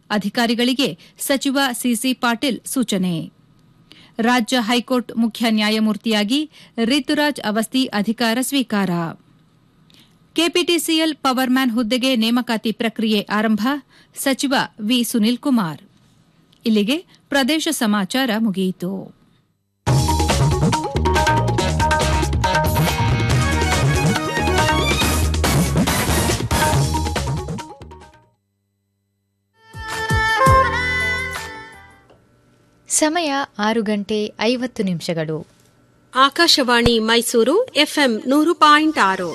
ಅಧಿಕಾರಿಗಳಿಗೆ ಸಚಿವ ಸಿಸಿ ಪಾಟೀಲ್ ಸೂಚನೆ ರಾಜ್ಯ ಹೈಕೋರ್ಟ್ ಮುಖ್ಯ ನ್ಯಾಯಮೂರ್ತಿಯಾಗಿ ರಿತುರಾಜ್ ಅವಸ್ತಿ ಅಧಿಕಾರ ಸ್ವೀಕಾರ ಕೆಪಿಟಿಸಿಎಲ್ ಪವರ್ಮ್ಯಾನ್ ಹುದ್ದೆಗೆ ನೇಮಕಾತಿ ಪ್ರಕ್ರಿಯೆ ಆರಂಭ ಸಚಿವ ವಿ ಸುನಿಲ್ ಕುಮಾರ್ ಇಲ್ಲಿಗೆ ಪ್ರದೇಶ ಸಮಾಚಾರ ಮುಗಿಯಿತು ಸಮಯ ಆರು ಗಂಟೆ ಐವತ್ತು ನಿಮಿಷಗಳು ಆಕಾಶವಾಣಿ ಮೈಸೂರು ಎಫ್ಎಂ ನೂರು ಪಾಯಿಂಟ್ ಆರು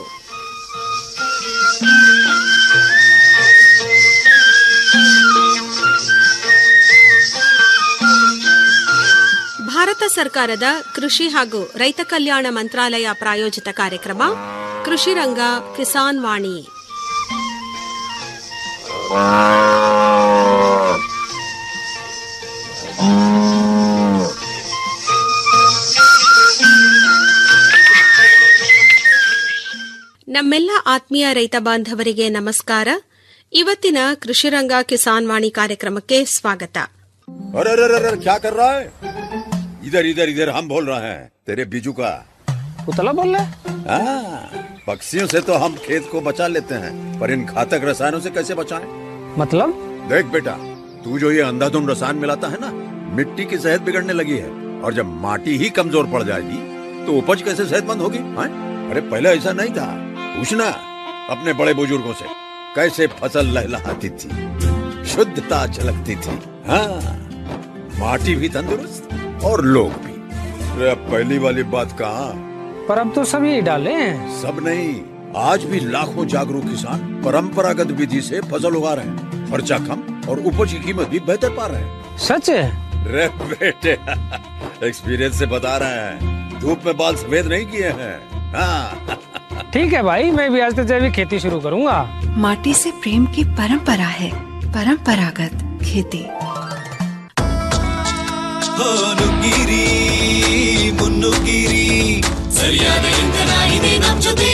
ಭಾರತ ಸರ್ಕಾರದ ಕೃಷಿ ಹಾಗೂ ರೈತ ಕಲ್ಯಾಣ ಮಂತ್ರಾಲಯ ಪ್ರಾಯೋಜಿತ ಕಾರ್ಯಕ್ರಮ ಕೃಷಿ ರಂಗ ಕಿಸಾನ್ ವಾಣಿ ನಮ್ಮೆಲ್ಲ ಆತ್ಮೀಯ ರೈತ ಬಾಂಧವರಿಗೆ ನಮಸ್ಕಾರ ಇವತ್ತಿನ ಕೃಷಿರಂಗ ಕಿಸಾನ್ ವಾಣಿ ಕಾರ್ಯಕ್ರಮಕ್ಕೆ ಸ್ವಾಗತ अरे अरे अरे अरे क्या कर रहा है इधर इधर इधर हम बोल रहे हैं तेरे बीजू का उतला बोल रहा है हाँ, पक्षियों से तो हम खेत को बचा लेते हैं पर इन घातक रसायनों से कैसे बचाएं? मतलब देख बेटा तू जो ये अंधाधुंध रसायन मिलाता है ना मिट्टी की सेहत बिगड़ने लगी है और जब माटी ही कमजोर पड़ जाएगी तो उपज कैसे सेहतमंद होगी हाँ? अरे पहले ऐसा नहीं था पूछना अपने बड़े बुजुर्गों से कैसे फसल लहलहाती थी शुद्धता झलकती थी हाँ माटी भी तंदुरुस्त और लोग भी अरे अब पहली वाली बात कहाँ पर अब तो सभी डाले हैं सब नहीं आज भी लाखों जागरूक किसान परंपरागत विधि से फसल उगा रहे हैं खर्चा कम और उपज की कीमत भी बेहतर पा रहे हैं सच है रे बेटे एक्सपीरियंस से बता रहे हैं धूप में बाल सफेद नहीं किए हैं हाँ ठीक है भाई मैं भी आज से जैविक खेती शुरू करूंगा माटी से प्रेम की परंपरा है परंपरागत खेती ನುಗ್ಗಿರಿ ಮುನ್ನುಗ್ಗಿರಿ ಸರಿಯಾದ ಇಂಧನ ಇದೆ ನಮ್ ಜೊತೆ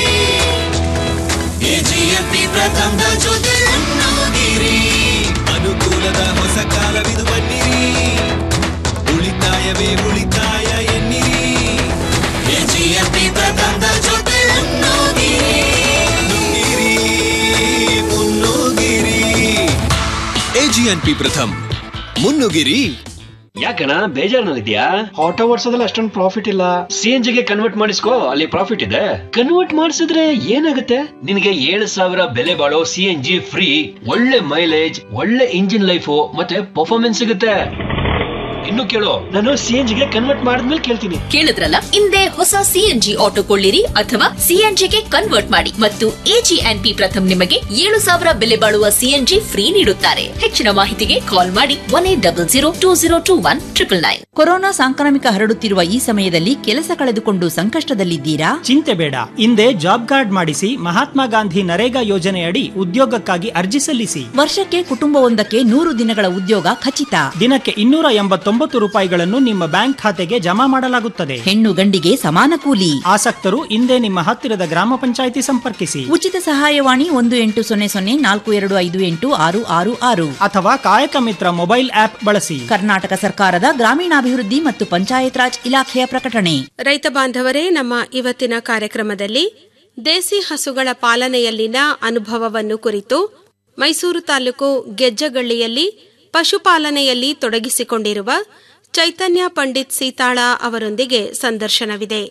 ಎಜಿಎಂಪಿ ಪ್ರಥಮದ ಜೊತೆ ಮುನ್ನುಗ್ಗಿರಿ ಅನುಕೂಲದ ಹೊಸ ಕಾಲವಿದು ಬನ್ನಿರಿ ಉಳಿತಾಯವೇ ಉಳಿತಾಯ ಎನ್ನಿರಿ ಎಜಿಎಂಪಿ ಪ್ರಥಮದ ಜೊತೆ ಮುನ್ನುಗ್ಗಿರಿ ನುಗ್ಗಿರಿ ಮುನ್ನುಗ್ಗಿರಿ ಎಜಿಎನ್ಪಿ ಪ್ರಥಮ್ ಮುನ್ನುಗಿರಿ ಯಾಕಣ ಬೇಜಾರಿನಲ್ಲಿದ್ಯಾ ಆಟೋ ಓಡಿಸೋದ್ರಲ್ಲಿ ಅಷ್ಟೊಂದು ಪ್ರಾಫಿಟ್ ಇಲ್ಲ ಸಿ ಎನ್ ಜಿಗೆ ಕನ್ವರ್ಟ್ ಮಾಡಿಸ್ಕೋ ಅಲ್ಲಿ ಪ್ರಾಫಿಟ್ ಇದೆ ಕನ್ವರ್ಟ್ ಮಾಡಿಸಿದ್ರೆ ಏನಾಗುತ್ತೆ ನಿನಗೆ ಏಳು ಸಾವಿರ ಬೆಲೆ ಬಾಳೋ ಸಿ ಎನ್ ಜಿ ಫ್ರೀ ಒಳ್ಳೆ ಮೈಲೇಜ್ ಒಳ್ಳೆ ಇಂಜಿನ್ ಲೈಫ್ ಮತ್ತೆ ಪರ್ಫಾರ್ಮೆನ್ಸ್ ಸಿಗುತ್ತೆ ಇನ್ನು ಕೇಳು ನಾನು ಸಿ ಎನ್ ಜಿಗೆ ಕನ್ವರ್ಟ್ ಮಾಡಿದ್ಮೇಲೆ ಕೇಳ್ತೀನಿ ಕೇಳಿದ್ರಲ್ಲ ಹಿಂದೆ ಹೊಸ ಸಿಎನ್ಜಿ ಆಟೋ ಕೊಳ್ಳಿರಿ ಅಥವಾ ಸಿಎನ್ಜಿಗೆ ಕನ್ವರ್ಟ್ ಮಾಡಿ ಮತ್ತು ಎಜಿಎನ್ಪಿ ಪ್ರಥಮ್ ನಿಮಗೆ ಏಳು ಸಾವಿರ ಬೆಲೆ ಬಾಳುವ ಸಿಎನ್ಜಿ ಫ್ರೀ ನೀಡುತ್ತಾರೆ ಹೆಚ್ಚಿನ ಮಾಹಿತಿಗೆ ಕಾಲ್ ಮಾಡಿ one eight double zero two zero two one triple nine corona ಸಾಂಕ್ರಾಮಿಕ ಹರಡುತ್ತಿರುವ ಈ ಸಮಯದಲ್ಲಿ ಕೆಲಸ ಕಳೆದುಕೊಂಡು ಸಂಕಷ್ಟದಲ್ಲಿದ್ದೀರಾ ಚಿಂತೆ ಬೇಡ ಹಿಂದೆ ಜಾಬ್ ಕಾರ್ಡ್ ಮಾಡಿಸಿ ಮಹಾತ್ಮ ಗಾಂಧಿ ನರೇಗಾ ಯೋಜನೆಯಡಿ ಉದ್ಯೋಗಕ್ಕಾಗಿ ಅರ್ಜಿ ಸಲ್ಲಿಸಿ ವರ್ಷಕ್ಕೆ ಕುಟುಂಬವೊಂದಕ್ಕೆ ನೂರು ದಿನಗಳ ಉದ್ಯೋಗ ಖಚಿತ ದಿನಕ್ಕೆ ಇನ್ನೂರ ಎಂಬತ್ತೊಂಬತ್ತು ರೂಪಾಯಿಗಳನ್ನು ನಿಮ್ಮ ಬ್ಯಾಂಕ್ ಖಾತೆಗೆ ಜಮಾ ಮಾಡಲಾಗುತ್ತದೆ ಹೆಣ್ಣು ಗಂಡಿಗೆ ಸಮಾನ ಕೂಲಿ ಆಸಕ್ತರು ಹಿಂದೆ ನಿಮ್ಮ ಹತ್ತಿರದ ಗ್ರಾಮ ಪಂಚಾಯಿತಿ ಸಂಪರ್ಕಿಸಿ ಉಚಿತ ಸಹಾಯವಾಣಿ ಒಂದು ಎಂಟು ಸೊನ್ನೆ ಸೊನ್ನೆ ನಾಲ್ಕು ಎರಡು ಐದು ಎಂಟು ಆರು ಆರು ಆರು ಅಥವಾ ಕಾಯಕ ಮಿತ್ರ ಮೊಬೈಲ್ ಆಪ್ ಬಳಸಿ ಕರ್ನಾಟಕ ಸರ್ಕಾರದ ಗ್ರಾಮೀಣಾಭಿವೃದ್ಧಿ ಮತ್ತು ಪಂಚಾಯತ್ ರಾಜ್ ಇಲಾಖೆಯ ಪ್ರಕಟಣೆ ರೈತ ಬಾಂಧವರೇ ನಮ್ಮ ಇವತ್ತಿನ ಕಾರ್ಯಕ್ರಮದಲ್ಲಿ ದೇಸಿ ಹಸುಗಳ ಪಾಲನೆಯಲ್ಲಿನ ಅನುಭವವನ್ನು ಕುರಿತು ಮೈಸೂರು ತಾಲೂಕು ಗೆಜ್ಜಗಳ್ಳಿಯಲ್ಲಿ ಪಶುಪಾಲನೆಯಲ್ಲಿ ತೊಡಗಿಸಿಕೊಂಡಿರುವ ಚೈತನ್ಯ ಪಂಡಿತ್ ಸೀತಾಳ ಅವರೊಂದಿಗೆ ಸಂದರ್ಶನವಿದೆ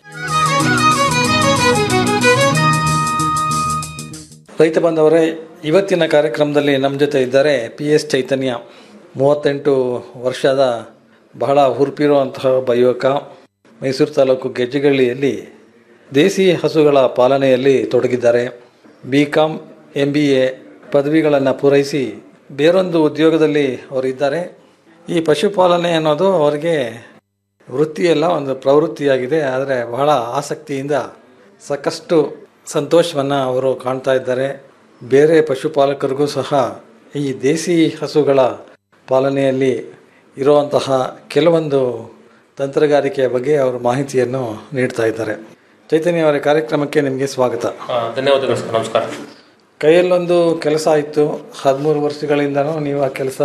ರೈತ ಬಾಂಧವರೇ ಇವತ್ತಿನ ಕಾರ್ಯಕ್ರಮದಲ್ಲಿ ನಮ್ಮ ಜೊತೆ ಇದ್ದಾರೆ ಪಿ ಎಸ್ ಚೈತನ್ಯ ಮೂವತ್ತೆಂಟು ವರ್ಷದ ಬಹಳ ಹುರುಪಿರುವಂತಹ ಒಬ್ಬ ಯುವಕ ಮೈಸೂರು ತಾಲೂಕು ಗೆಜ್ಜೆಗಳ್ಳಿಯಲ್ಲಿ ದೇಸಿ ಹಸುಗಳ ಪಾಲನೆಯಲ್ಲಿ ತೊಡಗಿದ್ದಾರೆ B Com M B A ಪದವಿಗಳನ್ನು ಪೂರೈಸಿ ಬೇರೊಂದು ಉದ್ಯೋಗದಲ್ಲಿ ಅವರಿದ್ದಾರೆ ಈ ಪಶುಪಾಲನೆ ಅನ್ನೋದು ಅವರಿಗೆ ವೃತ್ತಿಯಲ್ಲ ಒಂದು ಪ್ರವೃತ್ತಿಯಾಗಿದೆ ಆದರೆ ಬಹಳ ಆಸಕ್ತಿಯಿಂದ ಸಾಕಷ್ಟು ಸಂತೋಷವನ್ನು ಅವರು ಕಾಣ್ತಾ ಇದ್ದಾರೆ ಬೇರೆ ಪಶುಪಾಲಕರಿಗೂ ಸಹ ಈ ದೇಸಿ ಹಸುಗಳ ಪಾಲನೆಯಲ್ಲಿ ಇರುವಂತಹ ಕೆಲವೊಂದು ತಂತ್ರಗಾರಿಕೆಯ ಬಗ್ಗೆ ಅವರು ಮಾಹಿತಿಯನ್ನು ನೀಡ್ತಾ ಇದ್ದಾರೆ ಚೈತನ್ಯ ಅವರ ಕಾರ್ಯಕ್ರಮಕ್ಕೆ ನಿಮಗೆ ಸ್ವಾಗತ ಧನ್ಯವಾದಗಳು ಸರ್ ನಮಸ್ಕಾರ ಕೈಯಲ್ಲೊಂದು ಕೆಲಸ ಇತ್ತು ಹದಿಮೂರು ವರ್ಷಗಳಿಂದನೂ ನೀವು ಆ ಕೆಲಸ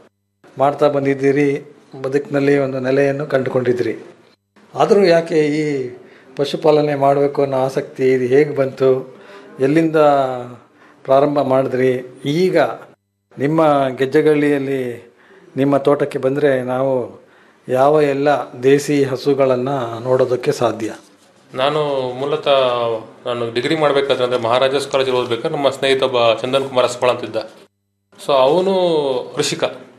ಮಾಡ್ತಾ ಬಂದಿದ್ದೀರಿ ಬದುಕಿನಲ್ಲಿ ಒಂದು ನೆಲೆಯನ್ನು ಕಂಡುಕೊಂಡಿದ್ದೀರಿ ಆದರೂ ಯಾಕೆ ಈ ಪಶುಪಾಲನೆ ಮಾಡಬೇಕು ಅನ್ನೋ ಆಸಕ್ತಿ ಇದು ಹೇಗೆ ಬಂತು ಎಲ್ಲಿಂದ ಪ್ರಾರಂಭ ಮಾಡಿದ್ರಿ ಈಗ ನಿಮ್ಮ ಗೆಜ್ಜೆಗಳ್ಳಿಯಲ್ಲಿ ನಿಮ್ಮ ತೋಟಕ್ಕೆ ಬಂದರೆ ನಾವು ಯಾವ ಎಲ್ಲ ದೇಸಿ ಹಸುಗಳನ್ನು ನೋಡೋದಕ್ಕೆ ಸಾಧ್ಯ ನಾನು ಮೂಲತಃ ನಾನು ಡಿಗ್ರಿ ಮಾಡಬೇಕಾದ್ರೆ ಅಂದರೆ ಮಹಾರಾಜಾಸ್ ಕಾಲೇಜಲ್ಲಿ ಓದಬೇಕಾದ್ರೆ ನಮ್ಮ ಸ್ನೇಹಿತ ಒಬ್ಬ ಚಂದನ್ ಕುಮಾರ್ ಅಸ್ಪಾಳ್ ಅಂತಿದ್ದ ಸೊ ಅವನು ಕೃಷಿಕ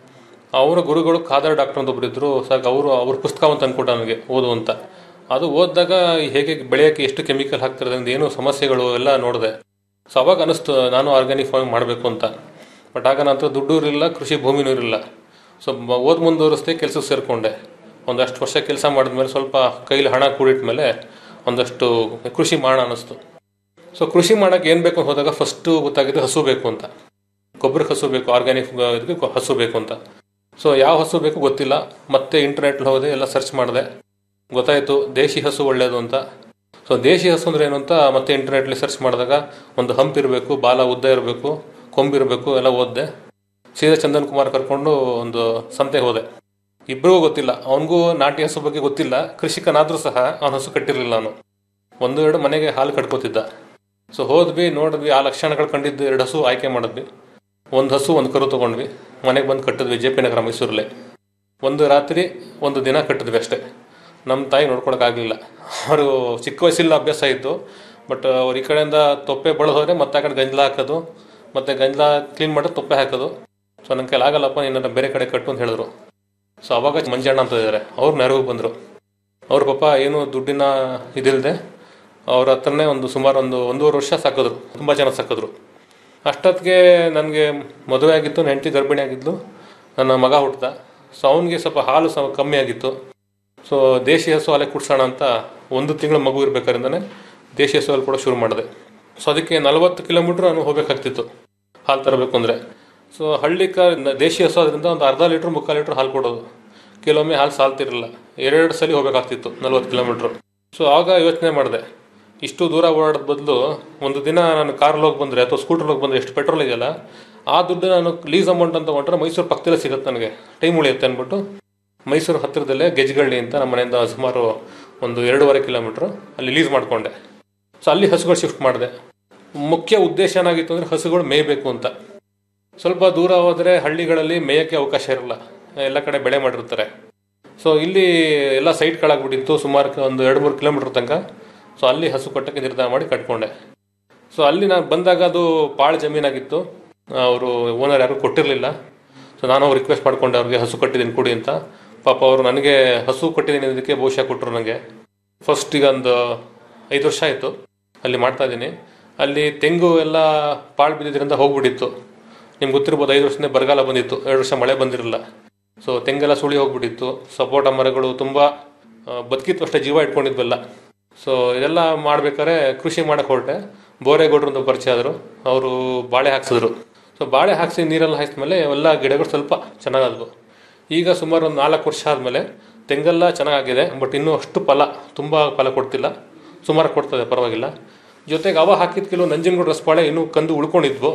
ಅವರ ಗುರುಗಳು ಖಾದರ್ ಡಾಕ್ಟರ್ ಅಂತ ಒಬ್ರು ಇದ್ರು ಸಾಕು ಅವರು ಅವ್ರ ಪುಸ್ತಕ ಅಂತ ಅಂದ್ಕೊಟ್ಟ ನನಗೆ ಓದು ಅಂತ ಅದು ಓದಿದಾಗ ಹೇಗೆ ಬೆಳೆಯೋಕ್ಕೆ ಎಷ್ಟು ಕೆಮಿಕಲ್ ಹಾಕ್ತಿರೋದ್ರಿಂದ ಏನು ಸಮಸ್ಯೆಗಳು ಎಲ್ಲ ನೋಡಿದೆ ಸೊ ಅವಾಗ ಅನಿಸ್ತು ನಾನು ಆರ್ಗ್ಯಾನಿಕ್ ಫಾರ್ಮಿಂಗ್ ಮಾಡಬೇಕು ಅಂತ ಬಟ್ ಆಗ ನಂತರ ದುಡ್ಡು ಇರಲಿಲ್ಲ ಕೃಷಿ ಭೂಮಿನೂ ಇರಲಿಲ್ಲ ಸೊ ಓದ್ ಮುಂದುವರಿಸ್ದೆ ಕೆಲಸಕ್ಕೆ ಸೇರಿಕೊಂಡೆ ಒಂದಷ್ಟು ವರ್ಷ ಕೆಲಸ ಮಾಡಿದ್ಮೇಲೆ ಸ್ವಲ್ಪ ಕೈಲಿ ಹಣ ಕೂಡಿಟ್ಮೇಲೆ ಒಂದಷ್ಟು ಕೃಷಿ ಮಾಡೋಣ ಅನ್ನಿಸ್ತು ಸೊ ಕೃಷಿ ಮಾಡೋಕ್ಕೆ ಏನು ಬೇಕು ಅಂತ ಹೋದಾಗ ಫಸ್ಟು ಗೊತ್ತಾಗಿದ್ದು ಹಸು ಬೇಕು ಅಂತ ಗೊಬ್ಬರಕ್ಕೆ ಹಸು ಬೇಕು ಆರ್ಗ್ಯಾನಿಕ್ ಇದಕ್ಕೆ ಹಸು ಬೇಕು ಅಂತ ಸೊ ಯಾವ ಹಸು ಬೇಕು ಗೊತ್ತಿಲ್ಲ ಮತ್ತೆ ಇಂಟರ್ನೆಟ್ಲಿ ಹೋದೆ ಎಲ್ಲ ಸರ್ಚ್ ಮಾಡಿದೆ ಗೊತ್ತಾಯಿತು ದೇಶಿ ಹಸು ಒಳ್ಳೆಯದು ಅಂತ ಸೊ ದೇಶಿ ಹಸು ಅಂದ್ರೆ ಏನು ಅಂತ ಮತ್ತೆ ಇಂಟರ್ನೆಟ್ಲಿ ಸರ್ಚ್ ಮಾಡಿದಾಗ ಒಂದು ಹಂಪ್ ಇರಬೇಕು ಬಾಲ ಉದ್ದ ಇರಬೇಕು ಕೊಂಬಿರಬೇಕು ಎಲ್ಲ ಓದಿದೆ ಸೀದಾ ಚಂದನ್ ಕುಮಾರ್ ಕರ್ಕೊಂಡು ಒಂದು ಸಂತೆ ಹೋದೆ ಇಬ್ಬರಿಗೂ ಗೊತ್ತಿಲ್ಲ ಅವನಿಗೂ ನಾಟಿ ಹಸು ಬಗ್ಗೆ ಗೊತ್ತಿಲ್ಲ ಕೃಷಿಕನಾದರೂ ಸಹ ಅವನ ಹಸು ಕಟ್ಟಿರಲಿಲ್ಲ ನಾನು ಒಂದು ಎರಡು ಮನೆಗೆ ಹಾಲು ಕಟ್ಕೋತಿದ್ದ ಸೊ ಹೋದ್ವಿ ನೋಡಿದ್ವಿ ಆ ಲಕ್ಷಣಗಳು ಕಂಡಿದ್ದು ಎರಡು ಹಸು ಆಯ್ಕೆ ಮಾಡಿದ್ವಿ ಒಂದು ಹಸು ಒಂದು ಕರು ತೊಗೊಂಡ್ವಿ ಮನೆಗೆ ಬಂದು ಕಟ್ಟಿದ್ವಿ ಜೆ ಪಿ ನಗರ ಮೈಸೂರಲ್ಲಿ ಒಂದು ರಾತ್ರಿ ಒಂದು ದಿನ ಕಟ್ಟಿದ್ವಿ ಅಷ್ಟೇ ನಮ್ಮ ತಾಯಿ ನೋಡ್ಕೊಳಕ್ಕಾಗಲಿಲ್ಲ ಅವರು ಚಿಕ್ಕ ವಯಸ್ಸಿಲ್ಲ ಅಭ್ಯಾಸ ಇತ್ತು ಬಟ್ ಅವ್ರು ಈ ಕಡೆಯಿಂದ ತೊಪ್ಪೆ ಬಳದೋದ್ರೆ ಮತ್ತೆ ಆ ಕಡೆ ಗಂಜಲ ಹಾಕೋದು ಮತ್ತೆ ಗಂಜಲ ಕ್ಲೀನ್ ಮಾಡಿ ತೊಪ್ಪೆ ಹಾಕೋದು ಸೊ ನನ್ನ ಕೈಲಿ ಆಗಲ್ಲಪ್ಪ ನಿನ್ನ ಬೇರೆ ಕಡೆ ಕಟ್ಟು ಅಂತ ಹೇಳಿದ್ರು ಸೊ ಅವಾಗ ಮಂಜಣ್ಣ ಅಂತ ಇದ್ದಾರೆ ಅವ್ರು ನೆರವಿಗೆ ಬಂದರು ಅವ್ರ ಪಾಪ ಏನು ದುಡ್ಡಿನ ಇದಿಲ್ಲದೆ ಅವ್ರ ಹತ್ರನೇ ಒಂದು ಸುಮಾರು ಒಂದು ಒಂದೂವರೆ ವರ್ಷ ಸಾಕಿದ್ರು ತುಂಬ ಜನ ಸಾಕಿದ್ರು ಅಷ್ಟೊತ್ತಿಗೆ ನನಗೆ ಮದುವೆ ಆಗಿತ್ತು ನನ್ನ ಹೆಂಡತಿ ಗರ್ಭಿಣಿ ಆಗಿದ್ಲು ನನ್ನ ಮಗ ಹುಟ್ಟ ಸೊ ಅವನಿಗೆ ಸ್ವಲ್ಪ ಹಾಲು ಸ್ವಲ್ಪ ಕಮ್ಮಿ ಆಗಿತ್ತು ಸೊ ದೇಶಿ ಹಸು ಹಾಲೆ ಕುಡ್ಸೋಣ ಅಂತ ಒಂದು ತಿಂಗಳು ಮಗು ಇರಬೇಕಾದ್ರಿಂದನೇ ದೇಶಿ ಹಸು ಹಾಲು ಕೂಡ ಶುರು ಮಾಡಿದೆ ಸೊ ಅದಕ್ಕೆ ನಲವತ್ತು ಕಿಲೋಮೀಟ್ರ್ ನಾನು ಹೋಗ್ಬೇಕಾಗ್ತಿತ್ತು ಹಾಲು ತರಬೇಕು ಅಂದರೆ ಸೊ ಹಳ್ಳಿ ಕ ದೇಶಿ ಹಸು ಅದರಿಂದ ಒಂದು ಅರ್ಧ ಲೀಟ್ರ್ ಮುಕ್ಕಾಲು ಲೀಟ್ರ್ ಹಾಲು ಕೊಡೋದು ಕೆಲವೊಮ್ಮೆ ಹಾಲು ಸಾಲ್ತಿರಲಿಲ್ಲ ಎರಡು ಸಲ ಹೋಗ್ಬೇಕಾಗ್ತಿತ್ತು ನಲ್ವತ್ತು ಕಿಲೋಮೀಟ್ರು ಸೊ ಆಗ ಯೋಚನೆ ಮಾಡಿದೆ ಇಷ್ಟು ದೂರ ಓಡಾಡೋದ್ ಬದಲು ಒಂದು ದಿನ ನಾನು ಕಾರಲ್ಲಿ ಹೋಗಿ ಬಂದರೆ ಅಥವಾ ಸ್ಕೂಟ್ರಲ್ಲಿ ಹೋಗಿ ಬಂದರೆ ಎಷ್ಟು ಪೆಟ್ರೋಲ್ ಇದೆಯಲ್ಲ ಆ ದುಡ್ಡು ನಾನು ಲೀಸ್ ಅಮೌಂಟ್ ಅಂತ ತಗೊಂಡ್ರೆ ಮೈಸೂರು ಪಕ್ಕದಲ್ಲೇ ಸಿಗುತ್ತೆ ನನಗೆ ಟೈಮ್ ಉಳಿಯುತ್ತೆ ಅಂದ್ಬಿಟ್ಟು ಮೈಸೂರು ಹತ್ತಿರದಲ್ಲೇ ಗೆಜ್ಗಳ್ಳಿ ಅಂತ ನಮ್ಮ ಮನೆಯಿಂದ ಸುಮಾರು ಒಂದು ಎರಡೂವರೆ ಕಿಲೋಮೀಟ್ರು ಅಲ್ಲಿ ಲೀಸ್ ಮಾಡಿಕೊಂಡೆ ಸೊ ಅಲ್ಲಿ ಹಸುಗಳು ಶಿಫ್ಟ್ ಮಾಡಿದೆ ಮುಖ್ಯ ಉದ್ದೇಶ ಏನಾಗಿತ್ತು ಅಂದರೆ ಹಸುಗಳು ಮೇಯಬೇಕು ಅಂತ ಸ್ವಲ್ಪ ದೂರ ಹೋದರೆ ಹಳ್ಳಿಗಳಲ್ಲಿ ಮೇಯಕ್ಕೆ ಅವಕಾಶ ಇರಲ್ಲ ಎಲ್ಲ ಕಡೆ ಬೆಳೆ ಮಾಡಿರ್ತಾರೆ ಸೊ ಇಲ್ಲಿ ಎಲ್ಲ ಸೈಟ್ಗಳಾಗ್ಬಿಟ್ಟಿತ್ತು ಸುಮಾರು ಒಂದು ಎರಡು ಮೂರು ಕಿಲೋಮೀಟ್ರ್ ತನಕ ಸೊ ಅಲ್ಲಿ ಹಸು ಕಟ್ಟಕ್ಕೆ ನಿರ್ಧಾರ ಮಾಡಿ ಕಟ್ಕೊಂಡೆ ಸೊ ಅಲ್ಲಿ ನಾನು ಬಂದಾಗ ಅದು ಪಾಳು ಜಮೀನಾಗಿತ್ತು ಅವರು ಓನರ್ ಯಾರು ಕೊಟ್ಟಿರಲಿಲ್ಲ ಸೊ ನಾನು ಅವ್ರು ರಿಕ್ವೆಸ್ಟ್ ಮಾಡ್ಕೊಂಡೆ ಅವ್ರಿಗೆ ಹಸು ಕಟ್ಟಿದ್ದೀನಿ ಕೊಡಿ ಅಂತ ಪಾಪ ಅವರು ನನಗೆ ಹಸು ಕೊಟ್ಟಿದ್ದೀನಿ ಇದಕ್ಕೆ ಬಹುಶಃ ಕೊಟ್ಟರು ನನಗೆ ಫಸ್ಟ್ ಈಗ ಒಂದು ಐದು ವರ್ಷ ಆಯಿತು ಅಲ್ಲಿ ಮಾಡ್ತಾ ಇದ್ದೀನಿ ಅಲ್ಲಿ ತೆಂಗು ಎಲ್ಲ ಪಾಳು ಬಿದ್ದಿದ್ದರಿಂದ ಹೋಗ್ಬಿಟ್ಟಿತ್ತು ನಿಮ್ಗೆ ಗೊತ್ತಿರ್ಬೋದು ಐದು ವರ್ಷದಿಂದ ಬರಗಾಲ ಬಂದಿತ್ತು ಎರಡು ವರ್ಷ ಮಳೆ ಬಂದಿರಲಿಲ್ಲ ಸೊ ತೆಂಗೆಲ್ಲ ಸುಳಿ ಹೋಗ್ಬಿಟ್ಟಿತ್ತು ಸಪೋಟ ಮರಗಳು ತುಂಬ ಬದುಕಿತ್ತು ಅಷ್ಟೇ ಜೀವ ಇಟ್ಕೊಂಡಿದ್ವಲ್ಲ ಸೊ ಇದೆಲ್ಲ ಮಾಡ್ಬೇಕಾದ್ರೆ ಕೃಷಿ ಮಾಡಕ್ಕೆ ಹೊರಟೆ ಬೋರೇಗೌಡರು ಅಂತ ಪರಿಚಯ ಆದರು ಅವರು ಬಾಳೆ ಹಾಕ್ಸಿದ್ರು ಸೊ ಬಾಳೆ ಹಾಕಿಸಿ ನೀರೆಲ್ಲ ಹಾಕಿದ್ಮೇಲೆ ಎಲ್ಲ ಗಿಡಗಳು ಸ್ವಲ್ಪ ಚೆನ್ನಾಗಾದವು ಈಗ ಸುಮಾರು ಒಂದು ನಾಲ್ಕು ವರ್ಷ ಆದಮೇಲೆ ತೆಂಗೆಲ್ಲ ಚೆನ್ನಾಗಿದೆ ಬಟ್ ಇನ್ನೂ ಅಷ್ಟು ಫಲ ತುಂಬ ಫಲ ಕೊಡ್ತಿಲ್ಲ ಸುಮಾರು ಕೊಡ್ತದೆ ಪರವಾಗಿಲ್ಲ ಜೊತೆಗೆ ಅವ ಹಾಕಿದ ಕೆಲವು ನಂಜನಗೂಡು ರಸಬಾಳೆ ಇನ್ನೂ ಕಂದು ಉಳ್ಕೊಂಡಿದ್ವು